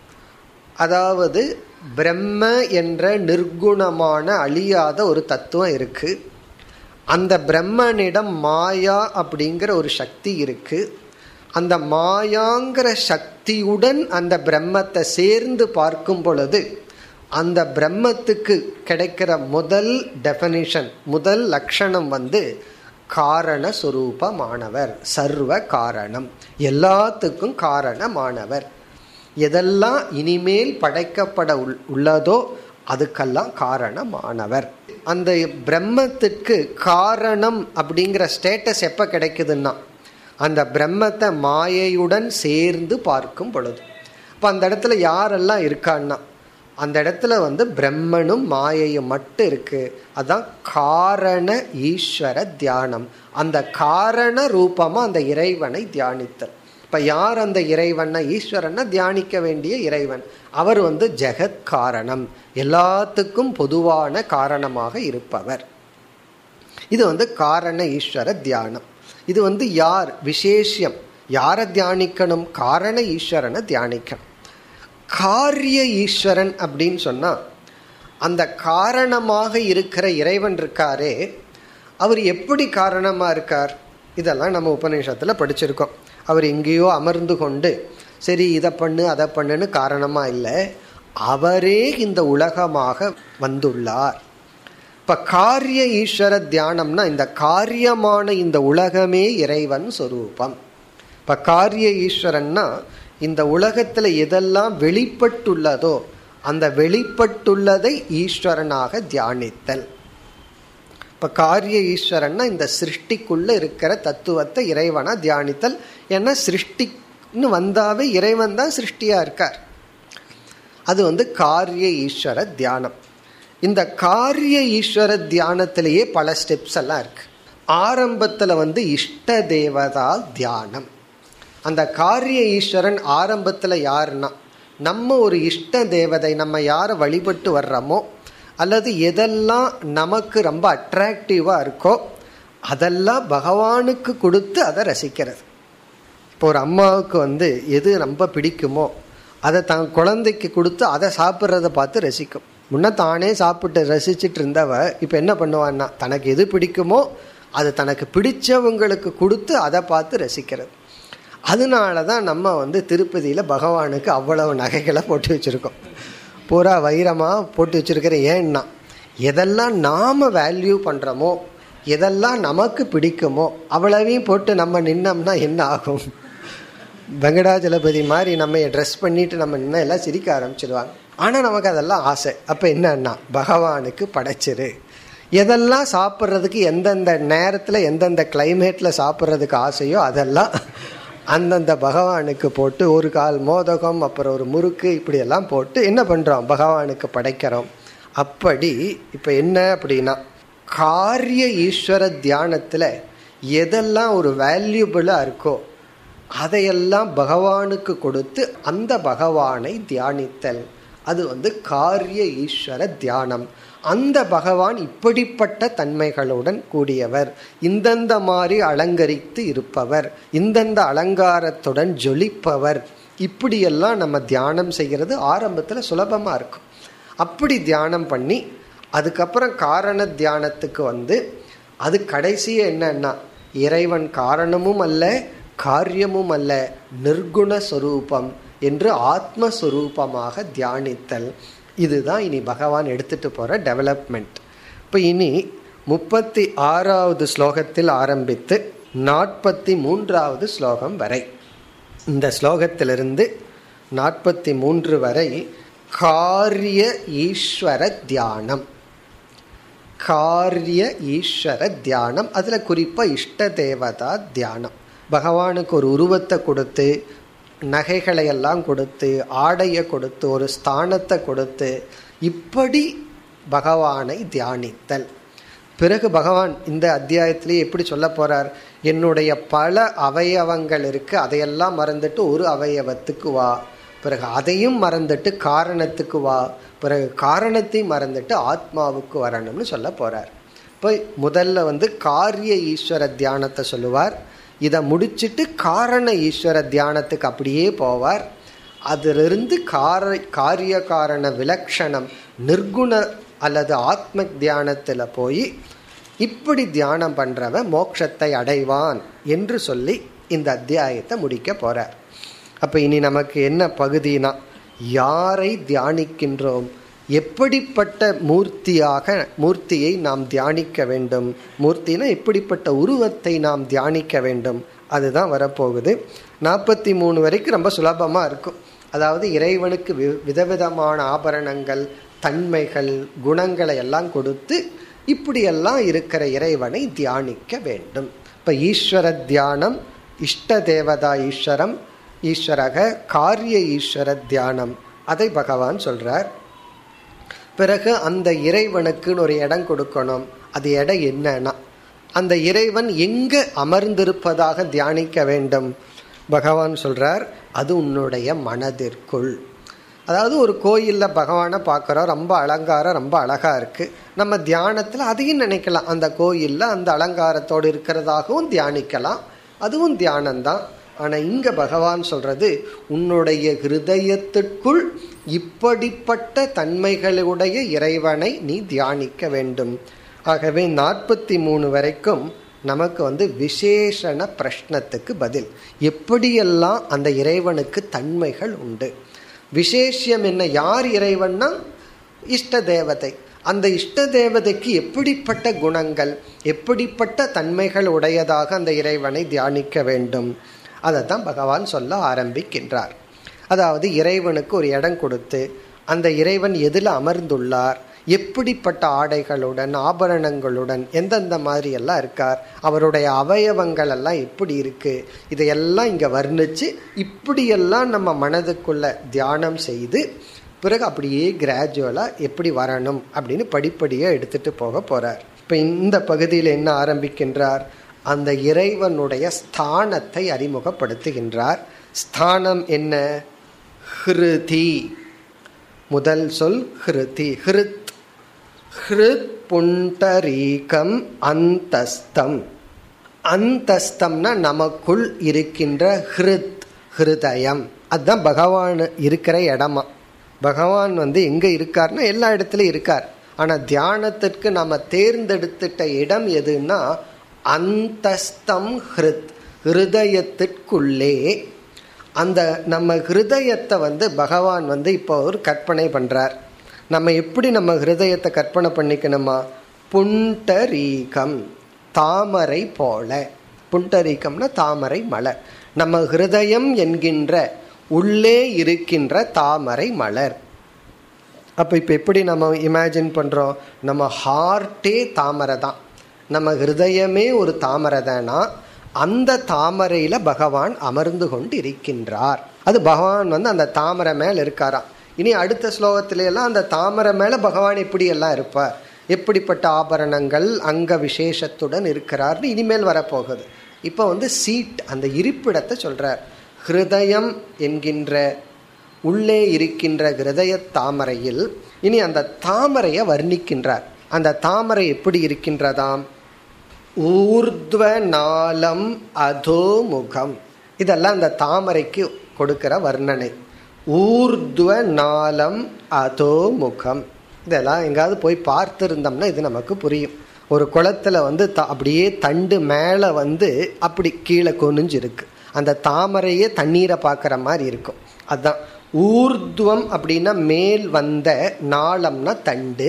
அதாவது பிரம்ம என்ற நிர்குணமான அழியாத ஒரு தத்துவம் இருக்கு அந்த பிரம்மனிடம் மாயா அப்படிங்கிற ஒரு சக்தி இருக்கு அந்த மாயாங்கிற சக்தியுடன் அந்த பிரம்மத்தை சேர்ந்து பார்க்கும் பொழுது அந்த பிரம்மத்துக்கு கிடைக்கிற முதல் டெஃபனிஷன் முதல் லட்சணம் வந்து காரண சுரூபமானவர் சர்வ காரணம் எல்லாத்துக்கும் காரணமானவர் எதெல்லாம் இனிமேல் படைக்கப்பட உள்ளதோ அதுக்கெல்லாம் காரணமானவர் அந்த பிரம்மத்திற்கு காரணம் அப்படிங்கிற ஸ்டேட்டஸ் எப்போ கிடைக்குதுன்னா அந்த பிரம்மத்தை மாயையுடன் சேர்ந்து பார்க்கும் பொழுது இப்போ அந்த இடத்துல யாரெல்லாம் இருக்கான்னா அந்த இடத்துல வந்து பிரம்மனும் மாயையும் மட்டும் இருக்கு அதான் காரண ஈஸ்வர தியானம் அந்த காரண ரூபமா அந்த இறைவனை தியானித்தல் இப்ப யார் அந்த இறைவனை ஈஸ்வரனை தியானிக்க வேண்டிய இறைவன் அவர் வந்து ஜெகத் காரணம் எல்லாத்துக்கும் பொதுவான காரணமாக இருப்பவர் இது வந்து காரண ஈஸ்வர தியானம் இது வந்து யார் விசேஷம் யாரை தியானிக்கணும் காரண ஈஸ்வரனை தியானிக்கணும் காரிய ஈஸ்வரன் அப்படின்னு சொன்னா அந்த காரணமாக இருக்கிற இறைவன் இருக்காரே அவர் எப்படி காரணமா இருக்கார் இதெல்லாம் நம்ம உபநிஷத்துல படிச்சிருக்கோம் அவர் எங்கேயோ அமர்ந்து கொண்டு சரி இதை பண்ணு அதை பண்ணுன்னு காரணமா இல்லை அவரே இந்த உலகமாக வந்துள்ளார் இப்ப காரிய ஈஸ்வர தியானம்னா இந்த காரியமான இந்த உலகமே இறைவன் சொரூபம் இப்ப காரிய ஈஸ்வரன்னா இந்த உலகத்துல எதெல்லாம் வெளிப்பட்டுள்ளதோ அந்த வெளிப்பட்டுள்ளதை ஈஸ்வரனாக தியானித்தல் இப்ப காரிய ஈஸ்வரன்னா இந்த சிருஷ்டிக்குள்ள இருக்கிற தத்துவத்தை இறைவனா தியானித்தல் ஏன்னா சிருஷ்டின்னு வந்தாவே இறைவன் தான் சிருஷ்டியா இருக்கார் அது வந்து காரிய ஈஸ்வர தியானம் இந்த காரிய ஈஸ்வர தியானத்திலேயே பல ஸ்டெப்ஸ் எல்லாம் இருக்கு ஆரம்பத்துல வந்து இஷ்ட தேவதா தியானம் அந்த காரிய ஈஸ்வரன் ஆரம்பத்துல யாருன்னா நம்ம ஒரு இஷ்ட தேவதை நம்ம யாரை வழிபட்டு வர்றோமோ அல்லது எதெல்லாம் நமக்கு ரொம்ப அட்ராக்டிவா இருக்கோ அதெல்லாம் பகவானுக்கு கொடுத்து அதை ரசிக்கிறது இப்போ ஒரு அம்மாவுக்கு வந்து எது ரொம்ப பிடிக்குமோ அதை தன் குழந்தைக்கு கொடுத்து அதை சாப்பிட்றத பார்த்து ரசிக்கும் முன்ன தானே சாப்பிட்டு ரசிச்சுட்டு இருந்தவ இப்போ என்ன பண்ணுவான்னா தனக்கு எது பிடிக்குமோ அது தனக்கு பிடிச்சவங்களுக்கு கொடுத்து அதை பார்த்து ரசிக்கிறது அதனால தான் நம்ம வந்து திருப்பதியில் பகவானுக்கு அவ்வளவு நகைகளை போட்டு வச்சுருக்கோம் பூரா வைரமாக போட்டு வச்சுருக்கிற ஏன்னா எதெல்லாம் நாம் வேல்யூ பண்ணுறோமோ எதெல்லாம் நமக்கு பிடிக்குமோ அவ்வளவையும் போட்டு நம்ம நின்னோம்னா என்ன ஆகும் வெங்கடாஜலபதி மாதிரி நம்ம ட்ரெஸ் பண்ணிட்டு நம்ம நின்று எல்லாம் சிரிக்க ஆரம்பிச்சிடுவாங்க ஆனால் நமக்கு அதெல்லாம் ஆசை அப்போ என்னன்னா பகவானுக்கு படைச்சிரு எதெல்லாம் சாப்பிட்றதுக்கு எந்தெந்த நேரத்தில் எந்தெந்த கிளைமேட்டில் சாப்பிட்றதுக்கு ஆசையோ அதெல்லாம் அந்தந்த பகவானுக்கு போட்டு ஒரு கால் மோதகம் அப்புறம் ஒரு முறுக்கு இப்படியெல்லாம் போட்டு என்ன பண்ணுறோம் பகவானுக்கு படைக்கிறோம் அப்படி இப்போ என்ன அப்படின்னா காரிய ஈஸ்வர தியானத்தில் எதெல்லாம் ஒரு வேல்யூபிளாக இருக்கோ அதையெல்லாம் பகவானுக்கு கொடுத்து அந்த பகவானை தியானித்தல் அது வந்து காரிய ஈஸ்வர தியானம் அந்த பகவான் இப்படிப்பட்ட தன்மைகளுடன் கூடியவர் இந்தந்த மாதிரி அலங்கரித்து இருப்பவர் இந்தந்த அலங்காரத்துடன் ஜொலிப்பவர் இப்படியெல்லாம் நம்ம தியானம் செய்கிறது ஆரம்பத்தில் சுலபமாக இருக்கும் அப்படி தியானம் பண்ணி அதுக்கப்புறம் காரண தியானத்துக்கு வந்து அது கடைசியே என்னன்னா இறைவன் காரணமும் அல்ல காரியமும் அல்ல நிர்குண சொரூபம் என்று ஆத்மஸ்வரூபமாக தியானித்தல் இதுதான் இனி பகவான் எடுத்துட்டு போற டெவலப்மெண்ட் இப்போ இனி முப்பத்தி ஆறாவது ஸ்லோகத்தில் ஆரம்பித்து நாற்பத்தி மூன்றாவது ஸ்லோகம் வரை இந்த ஸ்லோகத்திலிருந்து நாற்பத்தி மூன்று வரை காரிய ஈஸ்வர தியானம் காரிய ஈஸ்வர தியானம் அதில் குறிப்பாக இஷ்ட தேவதா தியானம் பகவானுக்கு ஒரு உருவத்தை கொடுத்து நகைகளை எல்லாம் கொடுத்து ஆடையை கொடுத்து ஒரு ஸ்தானத்தை கொடுத்து இப்படி பகவானை தியானித்தல் பிறகு பகவான் இந்த அத்தியாயத்திலேயே எப்படி சொல்ல போறார் என்னுடைய பல அவயவங்கள் இருக்கு அதையெல்லாம் மறந்துட்டு ஒரு அவயவத்துக்கு வா பிறகு அதையும் மறந்துட்டு காரணத்துக்கு வா பிறகு காரணத்தையும் மறந்துட்டு ஆத்மாவுக்கு வரணும்னு சொல்ல போறார் இப்போ முதல்ல வந்து காரிய ஈஸ்வர தியானத்தை சொல்லுவார் இதை முடிச்சிட்டு காரண ஈஸ்வர தியானத்துக்கு அப்படியே போவார் அதிலிருந்து கார காரிய காரண விலக்ஷணம் நிர்குண அல்லது ஆத்ம தியானத்தில் போய் இப்படி தியானம் பண்றவன் மோட்சத்தை அடைவான் என்று சொல்லி இந்த அத்தியாயத்தை முடிக்க போறார் அப்ப இனி நமக்கு என்ன பகுதினா யாரை தியானிக்கின்றோம் எப்படிப்பட்ட மூர்த்தியாக மூர்த்தியை நாம் தியானிக்க வேண்டும் மூர்த்தினா எப்படிப்பட்ட உருவத்தை நாம் தியானிக்க வேண்டும் அதுதான் வரப்போகுது நாற்பத்தி மூணு வரைக்கும் ரொம்ப சுலபமாக இருக்கும் அதாவது இறைவனுக்கு வி விதவிதமான ஆபரணங்கள் தன்மைகள் குணங்களை எல்லாம் கொடுத்து இப்படியெல்லாம் இருக்கிற இறைவனை தியானிக்க வேண்டும் இப்போ ஈஸ்வர தியானம் இஷ்ட தேவதா ஈஸ்வரம் ஈஸ்வரக காரிய ஈஸ்வர தியானம் அதை பகவான் சொல்றார் பிறகு அந்த இறைவனுக்குன்னு ஒரு இடம் கொடுக்கணும் அது இடம் என்னன்னா அந்த இறைவன் எங்க அமர்ந்திருப்பதாக தியானிக்க வேண்டும் பகவான் சொல்றார் அது உன்னுடைய மனதிற்குள் அதாவது ஒரு கோயிலில் பகவானை பார்க்குறோம் ரொம்ப அலங்காரம் ரொம்ப அழகா இருக்கு நம்ம தியானத்தில் அதையும் நினைக்கலாம் அந்த கோயிலில் அந்த அலங்காரத்தோடு இருக்கிறதாகவும் தியானிக்கலாம் அதுவும் தியானம்தான் ஆனா இங்க பகவான் சொல்றது உன்னுடைய ஹிருதயத்திற்குள் இப்படிப்பட்ட தன்மைகளுடைய இறைவனை நீ தியானிக்க வேண்டும் ஆகவே நாற்பத்தி மூணு வரைக்கும் நமக்கு வந்து விசேஷண பிரஷ்னத்துக்கு பதில் எப்படியெல்லாம் அந்த இறைவனுக்கு தன்மைகள் உண்டு விசேஷம் என்ன யார் இறைவன்னா இஷ்ட தேவதை அந்த இஷ்ட தேவதைக்கு எப்படிப்பட்ட குணங்கள் எப்படிப்பட்ட தன்மைகள் உடையதாக அந்த இறைவனை தியானிக்க வேண்டும் அதை தான் பகவான் சொல்ல ஆரம்பிக்கின்றார் அதாவது இறைவனுக்கு ஒரு இடம் கொடுத்து அந்த இறைவன் எதில் அமர்ந்துள்ளார் எப்படிப்பட்ட ஆடைகளுடன் ஆபரணங்களுடன் எந்தெந்த மாதிரி எல்லாம் இருக்கார் அவருடைய அவயவங்கள் எல்லாம் எப்படி இருக்கு இதையெல்லாம் இங்க வர்ணிச்சு இப்படியெல்லாம் நம்ம மனதுக்குள்ள தியானம் செய்து பிறகு அப்படியே கிராஜுவலா எப்படி வரணும் அப்படின்னு படிப்படியா எடுத்துட்டு போக போறார் இப்ப இந்த பகுதியில் என்ன ஆரம்பிக்கின்றார் அந்த இறைவனுடைய ஸ்தானத்தை அறிமுகப்படுத்துகின்றார் ஸ்தானம் என்ன ஹிருதி முதல் சொல் ஹிருதி ஹிருத் ஹிருத் புண்டரீகம் அந்தஸ்தம் அந்தஸ்தம்னா நமக்குள் இருக்கின்ற ஹிருத் ஹிருதயம் அதுதான் பகவான் இருக்கிற இடமா பகவான் வந்து எங்க இருக்கார்னா எல்லா இடத்துலயும் இருக்கார் ஆனா தியானத்திற்கு நாம தேர்ந்தெடுத்துட்ட இடம் எதுன்னா அந்தஸ்தம் ஹிருத் ஹிருதயத்திற்குள்ளே அந்த நம்ம ஹிருதயத்தை வந்து பகவான் வந்து இப்போ ஒரு கற்பனை பண்றார் நம்ம எப்படி நம்ம ஹிருதயத்தை கற்பனை பண்ணிக்கணுமா புண்டரீகம் தாமரை போல புண்டரீகம்னா தாமரை மலர் நம்ம ஹிருதயம் என்கின்ற உள்ளே இருக்கின்ற தாமரை மலர் அப்போ இப்போ எப்படி நம்ம இமேஜின் பண்ணுறோம் நம்ம ஹார்ட்டே தாமரை தான் நம்ம ஹிருதயமே ஒரு தாமரை தானா அந்த தாமரையில பகவான் அமர்ந்து கொண்டு இருக்கின்றார் அது பகவான் வந்து அந்த தாமரை மேல இருக்காராம் இனி அடுத்த ஸ்லோகத்தில எல்லாம் அந்த தாமரை மேல பகவான் எப்படி எல்லாம் இருப்பார் எப்படிப்பட்ட ஆபரணங்கள் அங்க விசேஷத்துடன் இருக்கிறார்னு இனிமேல் வரப்போகுது இப்போ வந்து சீட் அந்த இருப்பிடத்தை சொல்றார் ஹிருதயம் என்கின்ற உள்ளே இருக்கின்ற ஹிருதய தாமரையில் இனி அந்த தாமரையை வர்ணிக்கின்றார் அந்த தாமரை எப்படி இருக்கின்றதாம் ஊர்த்வ நாளம் அதோமுகம் இதெல்லாம் அந்த தாமரைக்கு கொடுக்கிற வர்ணனை ஊர்த்வ நாளம் அதோமுகம் இதெல்லாம் எங்காவது போய் பார்த்துருந்தோம்னா இது நமக்கு புரியும் ஒரு குளத்துல வந்து த அப்படியே தண்டு மேலே வந்து அப்படி கீழே குனிஞ்சு இருக்கு அந்த தாமரையே தண்ணீரை பார்க்குற மாதிரி இருக்கும் அதுதான் ஊர்துவம் அப்படின்னா மேல் வந்த நாளம்னா தண்டு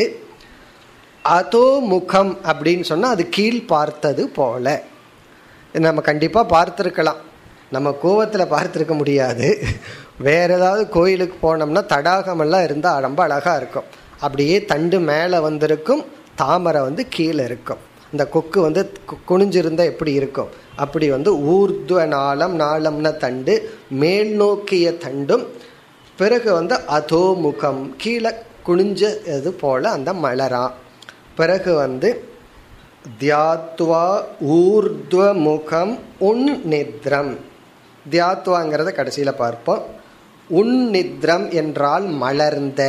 அதோ முகம் அப்படின்னு சொன்னால் அது கீழ் பார்த்தது போல நம்ம கண்டிப்பாக பார்த்துருக்கலாம் நம்ம கோவத்தில் பார்த்துருக்க முடியாது வேற ஏதாவது கோயிலுக்கு போனோம்னா தடாகமெல்லாம் இருந்தால் ரொம்ப அழகாக இருக்கும் அப்படியே தண்டு மேலே வந்திருக்கும் தாமரை வந்து கீழே இருக்கும் இந்த கொக்கு வந்து குனிஞ்சிருந்தா எப்படி இருக்கும் அப்படி வந்து ஊர்துவ நாளம் நாளம்ன தண்டு மேல் நோக்கிய தண்டும் பிறகு வந்து அதோ முகம் கீழே குனிஞ்சது போல அந்த மலரா பிறகு வந்து தியாத்வா ஊர்துவ முகம் உன் நித்ரம் தியாத்வாங்கிறத கடைசியில் பார்ப்போம் உன் நித்ரம் என்றால் மலர்ந்த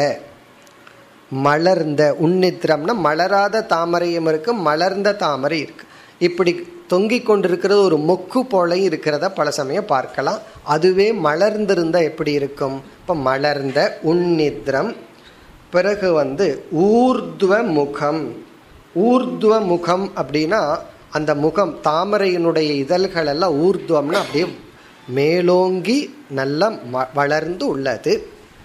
மலர்ந்த உன்னித்திரம்னா மலராத தாமரையும் இருக்கு மலர்ந்த தாமரை இருக்கு இப்படி தொங்கிக் கொண்டிருக்கிறது ஒரு மொக்கு போலையும் இருக்கிறத பல சமயம் பார்க்கலாம் அதுவே மலர்ந்திருந்தா எப்படி இருக்கும் இப்போ மலர்ந்த உன்னித்ரம் பிறகு வந்து ஊர்துவ முகம் ஊர்துவ முகம் அப்படின்னா அந்த முகம் தாமரையினுடைய இதழ்கள் எல்லாம் ஊர்துவம்னா அப்படியே மேலோங்கி நல்லா வளர்ந்து உள்ளது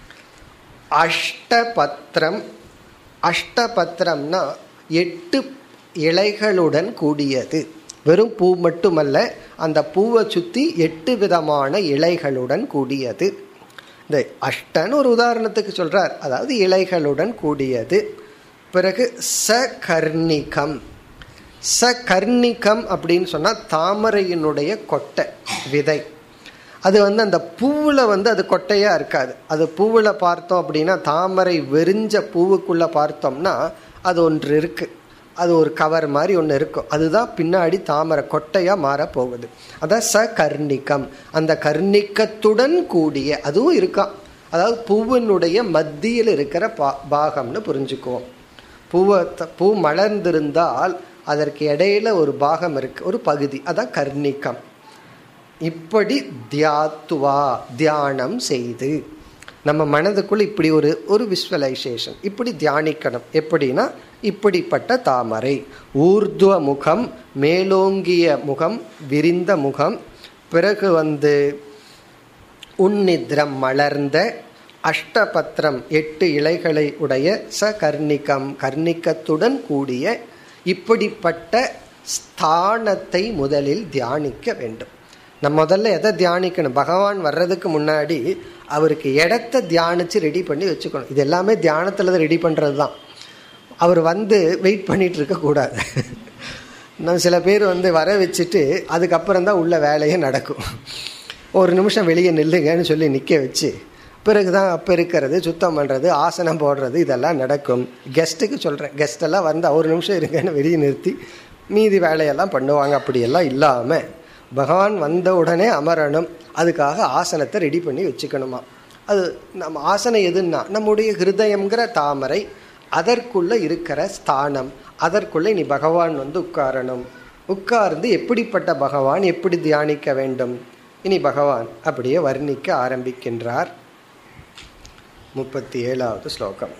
அஷ்டபத்திரம் அஷ்டபத்திரம்னா எட்டு இலைகளுடன் கூடியது வெறும் பூ மட்டுமல்ல அந்த பூவை சுற்றி எட்டு விதமான இலைகளுடன் கூடியது இந்த அஷ்டன்னு ஒரு உதாரணத்துக்கு சொல்றார் அதாவது இலைகளுடன் கூடியது பிறகு சகர்ணிகம் சகர்ணிகம் அப்படின்னு சொன்னால் தாமரையினுடைய கொட்டை விதை அது வந்து அந்த பூவில் வந்து அது கொட்டையாக இருக்காது அது பூவில் பார்த்தோம் அப்படின்னா தாமரை வெறிஞ்ச பூவுக்குள்ளே பார்த்தோம்னா அது ஒன்று இருக்குது அது ஒரு கவர் மாதிரி ஒன்று இருக்கும் அதுதான் பின்னாடி தாமரை கொட்டையாக மாற போகுது அதான் ச கர்ணிக்கம் அந்த கர்ணிக்கத்துடன் கூடிய அதுவும் இருக்கான் அதாவது பூவினுடைய மத்தியில் இருக்கிற பா பாகம்னு புரிஞ்சுக்குவோம் பூவை பூ மலர்ந்திருந்தால் அதற்கு இடையில ஒரு பாகம் இருக்கு ஒரு பகுதி அதான் கர்ணிக்கம் இப்படி தியாத்துவா தியானம் செய்து நம்ம மனதுக்குள்ள இப்படி ஒரு ஒரு விஸ்வலைசேஷன் இப்படி தியானிக்கணும் எப்படின்னா இப்படிப்பட்ட தாமரை ஊர்துவ முகம் மேலோங்கிய முகம் விரிந்த முகம் பிறகு வந்து உன்னித்ரம் மலர்ந்த அஷ்டபத்திரம் எட்டு இலைகளை உடைய ச கர்ணிகம் கர்ணிக்கத்துடன் கூடிய இப்படிப்பட்ட ஸ்தானத்தை முதலில் தியானிக்க வேண்டும் நம்ம முதல்ல எதை தியானிக்கணும் பகவான் வர்றதுக்கு முன்னாடி அவருக்கு இடத்த தியானிச்சு ரெடி பண்ணி வச்சுக்கணும் இது எல்லாமே தியானத்தில் தான் ரெடி பண்ணுறது தான் அவர் வந்து வெயிட் பண்ணிட்டு இருக்கக்கூடாது நம்ம சில பேர் வந்து வர வச்சுட்டு அதுக்கப்புறம் தான் உள்ள வேலையே நடக்கும் ஒரு நிமிஷம் வெளியே நில்லுங்கன்னு சொல்லி நிற்க வச்சு பிறகு தான் அப்போ இருக்கிறது சுத்தம் பண்ணுறது ஆசனம் போடுறது இதெல்லாம் நடக்கும் கெஸ்ட்டுக்கு சொல்கிறேன் கெஸ்டெல்லாம் வந்து ஒரு நிமிஷம் இருங்கன்னு வெளியே நிறுத்தி மீதி வேலையெல்லாம் பண்ணுவாங்க அப்படியெல்லாம் இல்லாமல் பகவான் வந்த உடனே அமரணும் அதுக்காக ஆசனத்தை ரெடி பண்ணி வச்சுக்கணுமா அது நம்ம ஆசனம் எதுன்னா நம்முடைய ஹிருதயங்கிற தாமரை அதற்குள்ள இருக்கிற ஸ்தானம் அதற்குள்ளே நீ பகவான் வந்து உட்காரணும் உட்கார்ந்து எப்படிப்பட்ட பகவான் எப்படி தியானிக்க வேண்டும் இனி பகவான் அப்படியே வர்ணிக்க ஆரம்பிக்கின்றார் முப்பத்தி ஏழாவது ஸ்லோகம்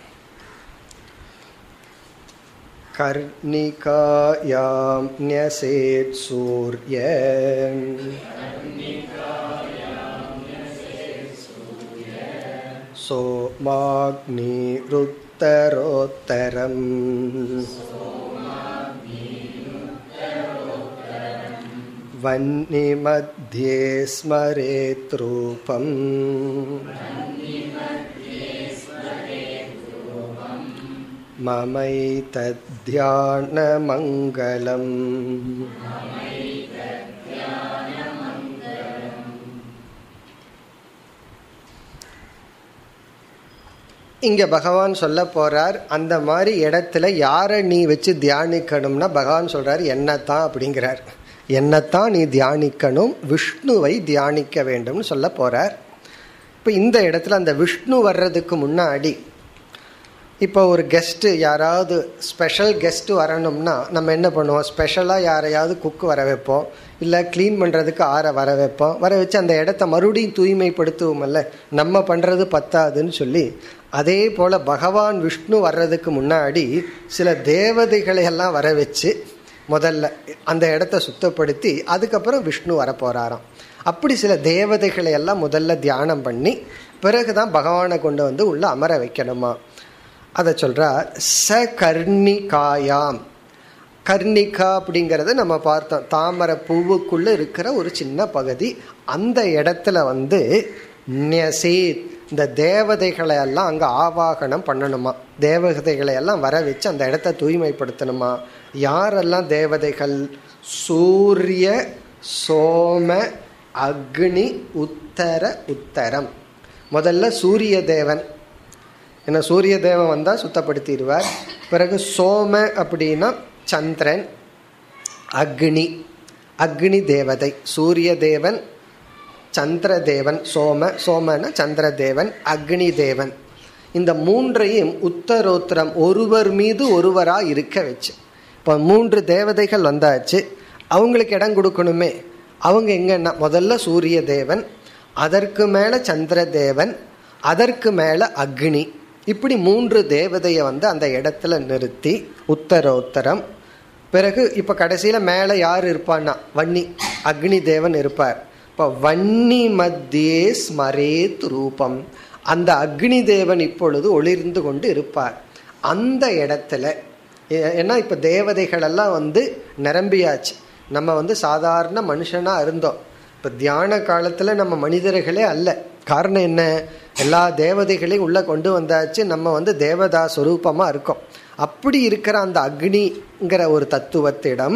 कर्णिकायां न्यसेत् सूर्य सोमाग्निरुत्तरोत्तरम् वह्निमध्ये स्मरेत् रूपम् ममैतध्यानमङ्गलम् இங்க பகவான் சொல்ல போறார் அந்த மாதிரி இடத்துல யாரை நீ வச்சு தியானிக்கணும்னா பகவான் சொல்றார் என்னத்தான் அப்படிங்கிறார் என்னத்தான் நீ தியானிக்கணும் விஷ்ணுவை தியானிக்க வேண்டும்னு சொல்ல போறார் இப்போ இந்த இடத்துல அந்த விஷ்ணு வர்றதுக்கு முன்னாடி இப்போ ஒரு கெஸ்ட்டு யாராவது ஸ்பெஷல் கெஸ்ட்டு வரணும்னா நம்ம என்ன பண்ணுவோம் ஸ்பெஷலாக யாரையாவது குக்கு வர வைப்போம் இல்லை க்ளீன் பண்ணுறதுக்கு ஆற வர வைப்போம் வர வச்சு அந்த இடத்த மறுபடியும் தூய்மைப்படுத்துவோமல்ல நம்ம பண்ணுறது பத்தாதுன்னு சொல்லி அதே போல் பகவான் விஷ்ணு வர்றதுக்கு முன்னாடி சில தேவதைகளை எல்லாம் வர வச்சு முதல்ல அந்த இடத்த சுத்தப்படுத்தி அதுக்கப்புறம் விஷ்ணு வர போகிறாராம் அப்படி சில தேவதைகளை எல்லாம் முதல்ல தியானம் பண்ணி பிறகுதான் பகவானை கொண்டு வந்து உள்ள அமர வைக்கணுமா அதை சொல்றார் ச கர்ணிகாயாம் கர்ணிகா அப்படிங்கிறத நம்ம பார்த்தோம் தாமரை பூவுக்குள்ள இருக்கிற ஒரு சின்ன பகுதி அந்த இடத்துல வந்து நெசீத் இந்த தேவதைகளை எல்லாம் அங்கே ஆவாகனம் பண்ணணுமா தேவதைகளை எல்லாம் வர வச்சு அந்த இடத்த தூய்மைப்படுத்தணுமா யாரெல்லாம் தேவதைகள் சூரிய சோம அக்னி உத்தர உத்தரம் முதல்ல சூரிய தேவன் ஏன்னா சூரிய தேவன் வந்தால் சுத்தப்படுத்திடுவார் பிறகு சோம அப்படின்னா சந்திரன் அக்னி அக்னி தேவதை சூரிய தேவன் சந்திர தேவன் சோம சோமன சந்திர தேவன் அக்னி தேவன் இந்த மூன்றையும் உத்தரோத்தரம் ஒருவர் மீது ஒருவராக இருக்க வச்சு இப்போ மூன்று தேவதைகள் வந்தாச்சு அவங்களுக்கு இடம் கொடுக்கணுமே அவங்க எங்கன்னா முதல்ல சூரிய தேவன் அதற்கு மேலே சந்திர தேவன் அதற்கு மேலே அக்னி இப்படி மூன்று தேவதையை வந்து அந்த இடத்துல நிறுத்தி உத்தரோத்தரம் பிறகு இப்போ கடைசியில் மேலே யார் இருப்பான்னா வன்னி அக்னி தேவன் இருப்பார் இப்போ வன்னி மத்தியே ஸ்மரேத் ரூபம் அந்த அக்னி தேவன் இப்பொழுது ஒளிர்ந்து கொண்டு இருப்பார் அந்த இடத்துல ஏன்னா இப்போ தேவதைகள் எல்லாம் வந்து நிரம்பியாச்சு நம்ம வந்து சாதாரண மனுஷனாக இருந்தோம் இப்போ தியான காலத்தில் நம்ம மனிதர்களே அல்ல காரணம் என்ன எல்லா தேவதைகளையும் உள்ளே கொண்டு வந்தாச்சு நம்ம வந்து தேவதா ஸ்வரூபமாக இருக்கோம் அப்படி இருக்கிற அந்த அக்னிங்கிற ஒரு தத்துவத்திடம்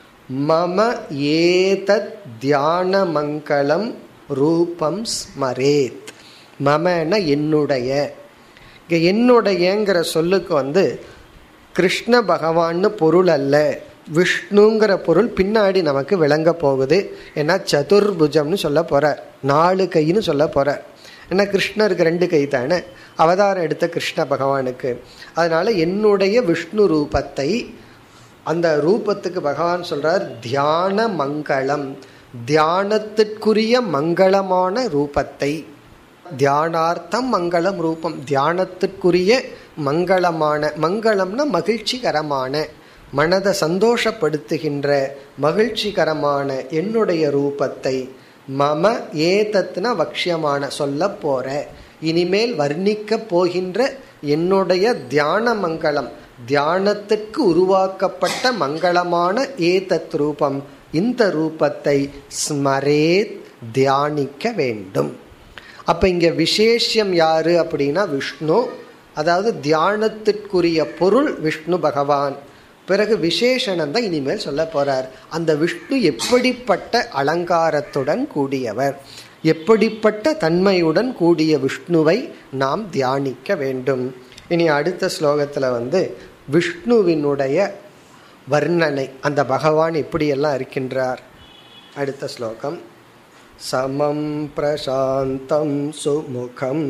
மம ஏதத் தியான மங்களம் ரூபம் ஸ்மரேத் மமன என்னுடைய இங்கே என்னுடையங்கிற சொல்லுக்கு வந்து கிருஷ்ண பகவான்னு பொருள் அல்ல விஷ்ணுங்கிற பொருள் பின்னாடி நமக்கு விளங்க போகுது ஏன்னா சதுர்புஜம்னு சொல்ல போகிறார் நாலு கைன்னு சொல்ல போகிறார் ஏன்னா கிருஷ்ணருக்கு ரெண்டு கை தானே அவதாரம் எடுத்த கிருஷ்ண பகவானுக்கு அதனால என்னுடைய விஷ்ணு ரூபத்தை அந்த ரூபத்துக்கு பகவான் சொல்றார் தியான மங்களம் தியானத்திற்குரிய மங்களமான ரூபத்தை தியானார்த்தம் மங்களம் ரூபம் தியானத்திற்குரிய மங்களமான மங்களம்னா மகிழ்ச்சிகரமான மனதை சந்தோஷப்படுத்துகின்ற மகிழ்ச்சிகரமான என்னுடைய ரூபத்தை மம ஏதத்ன வக்ஷியமான சொல்ல போற இனிமேல் வர்ணிக்க போகின்ற என்னுடைய தியான மங்களம் தியானத்திற்கு உருவாக்கப்பட்ட மங்களமான ஏதத் ரூபம் இந்த ரூபத்தை ஸ்மரேத் தியானிக்க வேண்டும் அப்ப இங்க விசேஷம் யாரு அப்படின்னா விஷ்ணு அதாவது தியானத்திற்குரிய பொருள் விஷ்ணு பகவான் பிறகு விசேஷனம் தான் இனிமேல் சொல்ல போறார் அந்த விஷ்ணு எப்படிப்பட்ட அலங்காரத்துடன் கூடியவர் எப்படிப்பட்ட தன்மையுடன் கூடிய விஷ்ணுவை நாம் தியானிக்க வேண்டும் இனி அடுத்த ஸ்லோகத்துல வந்து விஷ்ணுவினுடைய வர்ணனை அந்த பகவான் எப்படியெல்லாம் இருக்கின்றார் அடுத்த ஸ்லோகம் சமம் பிரசாந்தம் சுமுகம்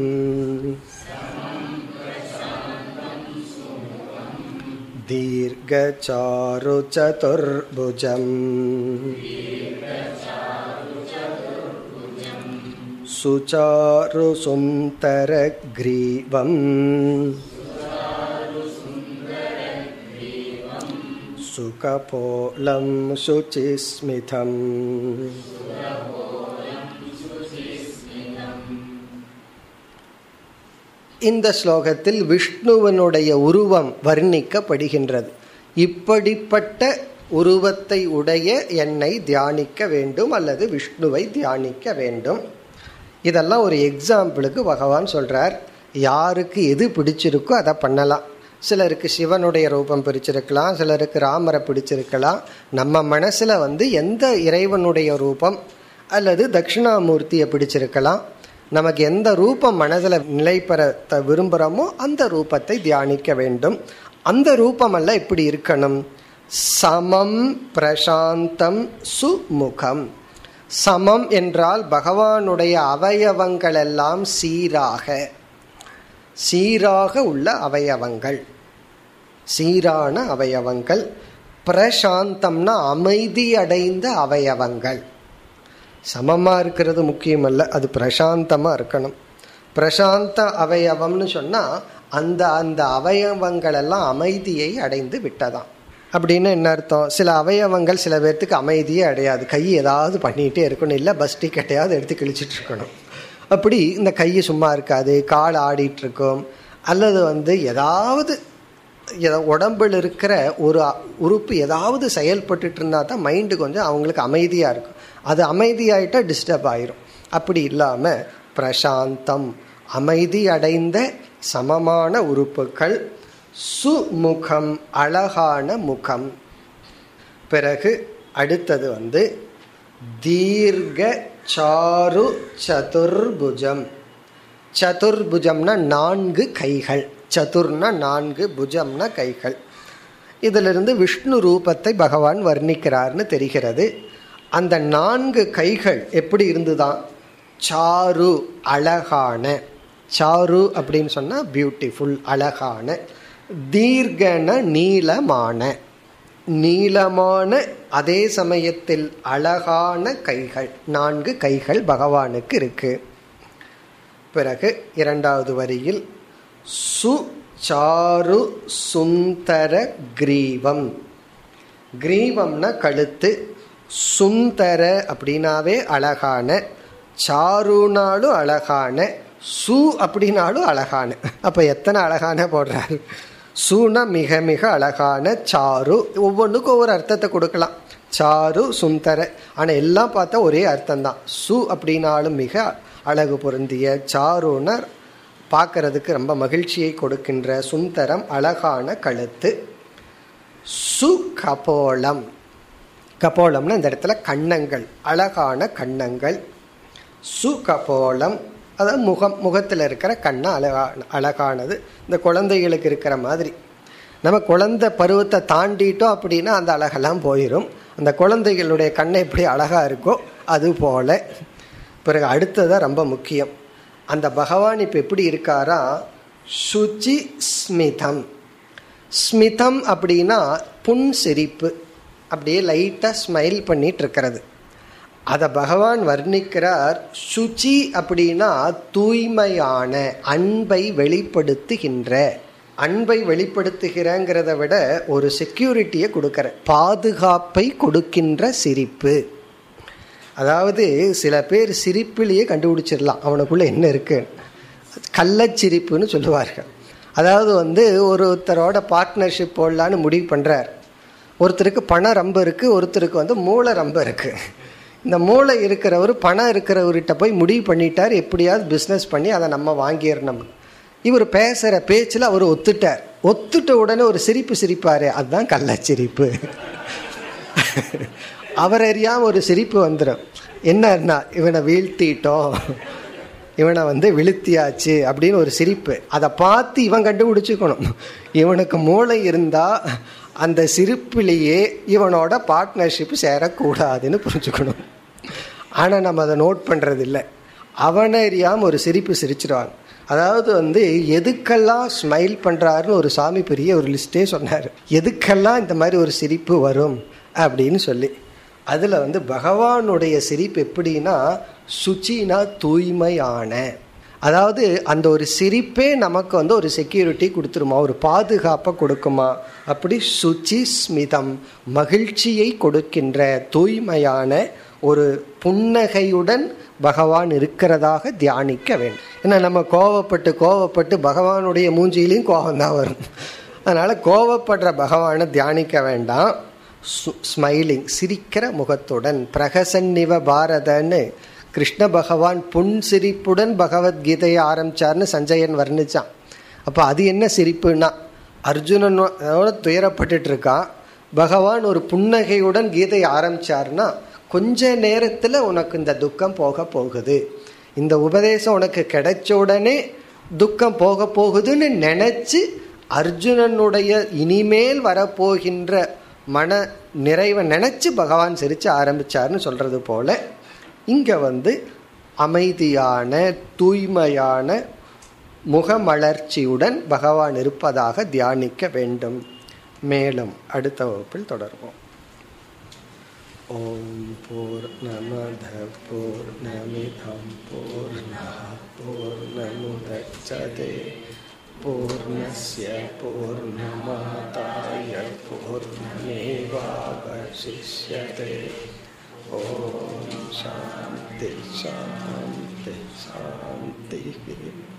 दीर्घचारुचतुर्भुजम् सुचारुसुन्दरग्रीवम् सुकपोलं शुचिस्मितम् இந்த ஸ்லோகத்தில் விஷ்ணுவனுடைய உருவம் வர்ணிக்கப்படுகின்றது இப்படிப்பட்ட உருவத்தை உடைய என்னை தியானிக்க வேண்டும் அல்லது விஷ்ணுவை தியானிக்க வேண்டும் இதெல்லாம் ஒரு எக்ஸாம்பிளுக்கு பகவான் சொல்றார் யாருக்கு எது பிடிச்சிருக்கோ அதை பண்ணலாம் சிலருக்கு சிவனுடைய ரூபம் பிடிச்சிருக்கலாம் சிலருக்கு ராமரை பிடிச்சிருக்கலாம் நம்ம மனசுல வந்து எந்த இறைவனுடைய ரூபம் அல்லது தட்சிணாமூர்த்தியை பிடிச்சிருக்கலாம் நமக்கு எந்த ரூபம் மனதில் நிலை பெற விரும்புகிறோமோ அந்த ரூபத்தை தியானிக்க வேண்டும் அந்த ரூபம் அல்ல எப்படி இருக்கணும் சமம் பிரசாந்தம் சுமுகம் சமம் என்றால் பகவானுடைய அவயவங்கள் எல்லாம் சீராக சீராக உள்ள அவயவங்கள் சீரான அவயவங்கள் பிரசாந்தம்னா அமைதி அடைந்த அவயவங்கள் சமமா இருக்கிறது முக்கியமல்ல அது பிரசாந்தமா இருக்கணும் பிரசாந்த அவயவம்னு சொன்னா அந்த அந்த அவயவங்கள் எல்லாம் அமைதியை அடைந்து விட்டதாம் அப்படின்னு என்ன அர்த்தம் சில அவயவங்கள் சில பேர்த்துக்கு அமைதியே அடையாது கை ஏதாவது பண்ணிகிட்டே இருக்கணும் இல்லை பஸ் டிக்கெட்டையாவது எடுத்து கிழிச்சிட்டு இருக்கணும் அப்படி இந்த கை சும்மா இருக்காது கால் ஆடிட்டு இருக்கும் அல்லது வந்து ஏதாவது உடம்பில் இருக்கிற ஒரு உறுப்பு ஏதாவது செயல்பட்டு இருந்தா தான் மைண்டு கொஞ்சம் அவங்களுக்கு அமைதியாக இருக்கும் அது அமைதியாயிட்டா டிஸ்டர்ப் ஆயிரும் அப்படி இல்லாமல் பிரசாந்தம் அமைதி அடைந்த சமமான உறுப்புகள் சுமுகம் அழகான முகம் பிறகு அடுத்தது வந்து தீர்க்க சாரு சதுர்புஜம் சதுர்புஜம்னா நான்கு கைகள் சதுர்னா நான்கு புஜம்னா கைகள் இதிலிருந்து விஷ்ணு ரூபத்தை பகவான் வர்ணிக்கிறார்னு தெரிகிறது அந்த நான்கு கைகள் எப்படி இருந்துதான் சாரு அழகான சாரு அப்படின்னு சொன்னா பியூட்டிஃபுல் அழகான தீர்கன நீளமான நீளமான அதே சமயத்தில் அழகான கைகள் நான்கு கைகள் பகவானுக்கு இருக்கு பிறகு இரண்டாவது வரியில் சு சாரு சுந்தர கிரீவம் கிரீவம்னா கழுத்து சுந்தர அப்படின்னாவே அழகான சாருனாலும் அழகான சு அப்படின்னாலும் அழகான அப்ப எத்தனை அழகான போடுறாரு சூனா மிக மிக அழகான சாரு ஒவ்வொன்றுக்கும் ஒவ்வொரு அர்த்தத்தை கொடுக்கலாம் சாரு சுந்தர ஆனா எல்லாம் பார்த்தா ஒரே அர்த்தம் தான் சு அப்படின்னாலும் மிக அழகு பொருந்திய சாருன்னா பார்க்கறதுக்கு ரொம்ப மகிழ்ச்சியை கொடுக்கின்ற சுந்தரம் அழகான கழுத்து சு கபோலம் கபோலம்னா இந்த இடத்துல கண்ணங்கள் அழகான கண்ணங்கள் சு கபோலம் அதாவது முகம் முகத்தில் இருக்கிற கண்ணை அழகான அழகானது இந்த குழந்தைகளுக்கு இருக்கிற மாதிரி நம்ம குழந்தை பருவத்தை தாண்டிட்டோம் அப்படின்னா அந்த அழகெல்லாம் போயிடும் அந்த குழந்தைகளுடைய கண்ணை எப்படி அழகா இருக்கோ அது போல பிறகு அடுத்ததான் ரொம்ப முக்கியம் அந்த பகவான் இப்போ எப்படி இருக்காரா சுச்சி ஸ்மிதம் ஸ்மிதம் அப்படின்னா புன் சிரிப்பு அப்படியே லைட்டாக ஸ்மைல் பண்ணிட்டு இருக்கிறது அதை பகவான் வர்ணிக்கிறார் சுச்சி அப்படின்னா தூய்மையான அன்பை வெளிப்படுத்துகின்ற அன்பை வெளிப்படுத்துகிறங்கிறத விட ஒரு செக்யூரிட்டியை கொடுக்கிற பாதுகாப்பை கொடுக்கின்ற சிரிப்பு அதாவது சில பேர் சிரிப்பிலேயே கண்டுபிடிச்சிடலாம் அவனுக்குள்ள என்ன இருக்கு கள்ளச்சிரிப்புன்னு சொல்லுவார்கள் அதாவது வந்து ஒருத்தரோட பார்ட்னர்ஷிப் போடலான்னு முடிவு பண்ணுறார் ஒருத்தருக்கு பணம் ரொம்ப இருக்குது ஒருத்தருக்கு வந்து மூளை ரொம்ப இருக்குது இந்த மூளை இருக்கிறவர் பணம் இருக்கிறவர்கிட்ட போய் முடிவு பண்ணிட்டார் எப்படியாவது பிஸ்னஸ் பண்ணி அதை நம்ம வாங்கிடணும் இவர் பேசுகிற பேச்சில் அவர் ஒத்துட்டார் ஒத்துட்ட உடனே ஒரு சிரிப்பு சிரிப்பார் அதுதான் கள்ளச்சிரிப்பு அவர் அறியாம ஒரு சிரிப்பு வந்துடும் என்னன்னா இவனை வீழ்த்திட்டோம் இவனை வந்து விழுத்தியாச்சு அப்படின்னு ஒரு சிரிப்பு அதை பார்த்து இவன் கண்டுபிடிச்சுக்கணும் இவனுக்கு மூளை இருந்தா அந்த சிரிப்பிலேயே இவனோட பார்ட்னர்ஷிப் சேரக்கூடாதுன்னு புரிஞ்சுக்கணும் ஆனால் நம்ம அதை நோட் பண்ணுறது இல்லை அவனை அறியாமல் ஒரு சிரிப்பு சிரிச்சிருவாங்க அதாவது வந்து எதுக்கெல்லாம் ஸ்மைல் பண்ணுறாருன்னு ஒரு சாமி பெரிய ஒரு லிஸ்ட்டே சொன்னார் எதுக்கெல்லாம் இந்த மாதிரி ஒரு சிரிப்பு வரும் அப்படின்னு சொல்லி அதில் வந்து பகவானுடைய சிரிப்பு எப்படின்னா சுச்சினா தூய்மையான அதாவது அந்த ஒரு சிரிப்பே நமக்கு வந்து ஒரு செக்யூரிட்டி கொடுத்துருமா ஒரு பாதுகாப்பை கொடுக்குமா அப்படி சுச்சி ஸ்மிதம் மகிழ்ச்சியை கொடுக்கின்ற தூய்மையான ஒரு புன்னகையுடன் பகவான் இருக்கிறதாக தியானிக்க வேண்டும் ஏன்னா நம்ம கோவப்பட்டு கோவப்பட்டு பகவானுடைய மூஞ்சியிலையும் கோபம் தான் வரும் அதனால் கோவப்படுற பகவானை தியானிக்க வேண்டாம் ஸ்மைலிங் சிரிக்கிற முகத்துடன் பிரகசன்னிவ பாரதன்னு கிருஷ்ண பகவான் புன் சிரிப்புடன் பகவத்கீதையை ஆரம்பிச்சார்னு சஞ்சயன் வர்ணிச்சான் அப்போ அது என்ன சிரிப்புன்னா அர்ஜுனனோட துயரப்பட்டுட்டு இருக்கான் பகவான் ஒரு புன்னகையுடன் கீதை ஆரம்பிச்சார்னா கொஞ்ச நேரத்தில் உனக்கு இந்த துக்கம் போக போகுது இந்த உபதேசம் உனக்கு கிடைச்ச உடனே துக்கம் போக போகுதுன்னு நினைச்சு அர்ஜுனனுடைய இனிமேல் வரப்போகின்ற மன நிறைவை நினைச்சு பகவான் சிரிச்சு ஆரம்பிச்சார்னு சொல்றது போல இங்க வந்து அமைதியான தூய்மையான முகமலர்ச்சியுடன் பகவான் இருப்பதாக தியானிக்க வேண்டும் மேலும் அடுத்த வகுப்பில் தொடர்வோம் ஓம் பூர்ணமத பூர்ணமிதம் பூர்ணா பூர்ணமுதச்சதே பூர்ணஸ்ய பூர்ணமாதாய பூர்ணமேவாவசிஷ்யதே ஓம் சாந்தி சாந்தி சாந்தி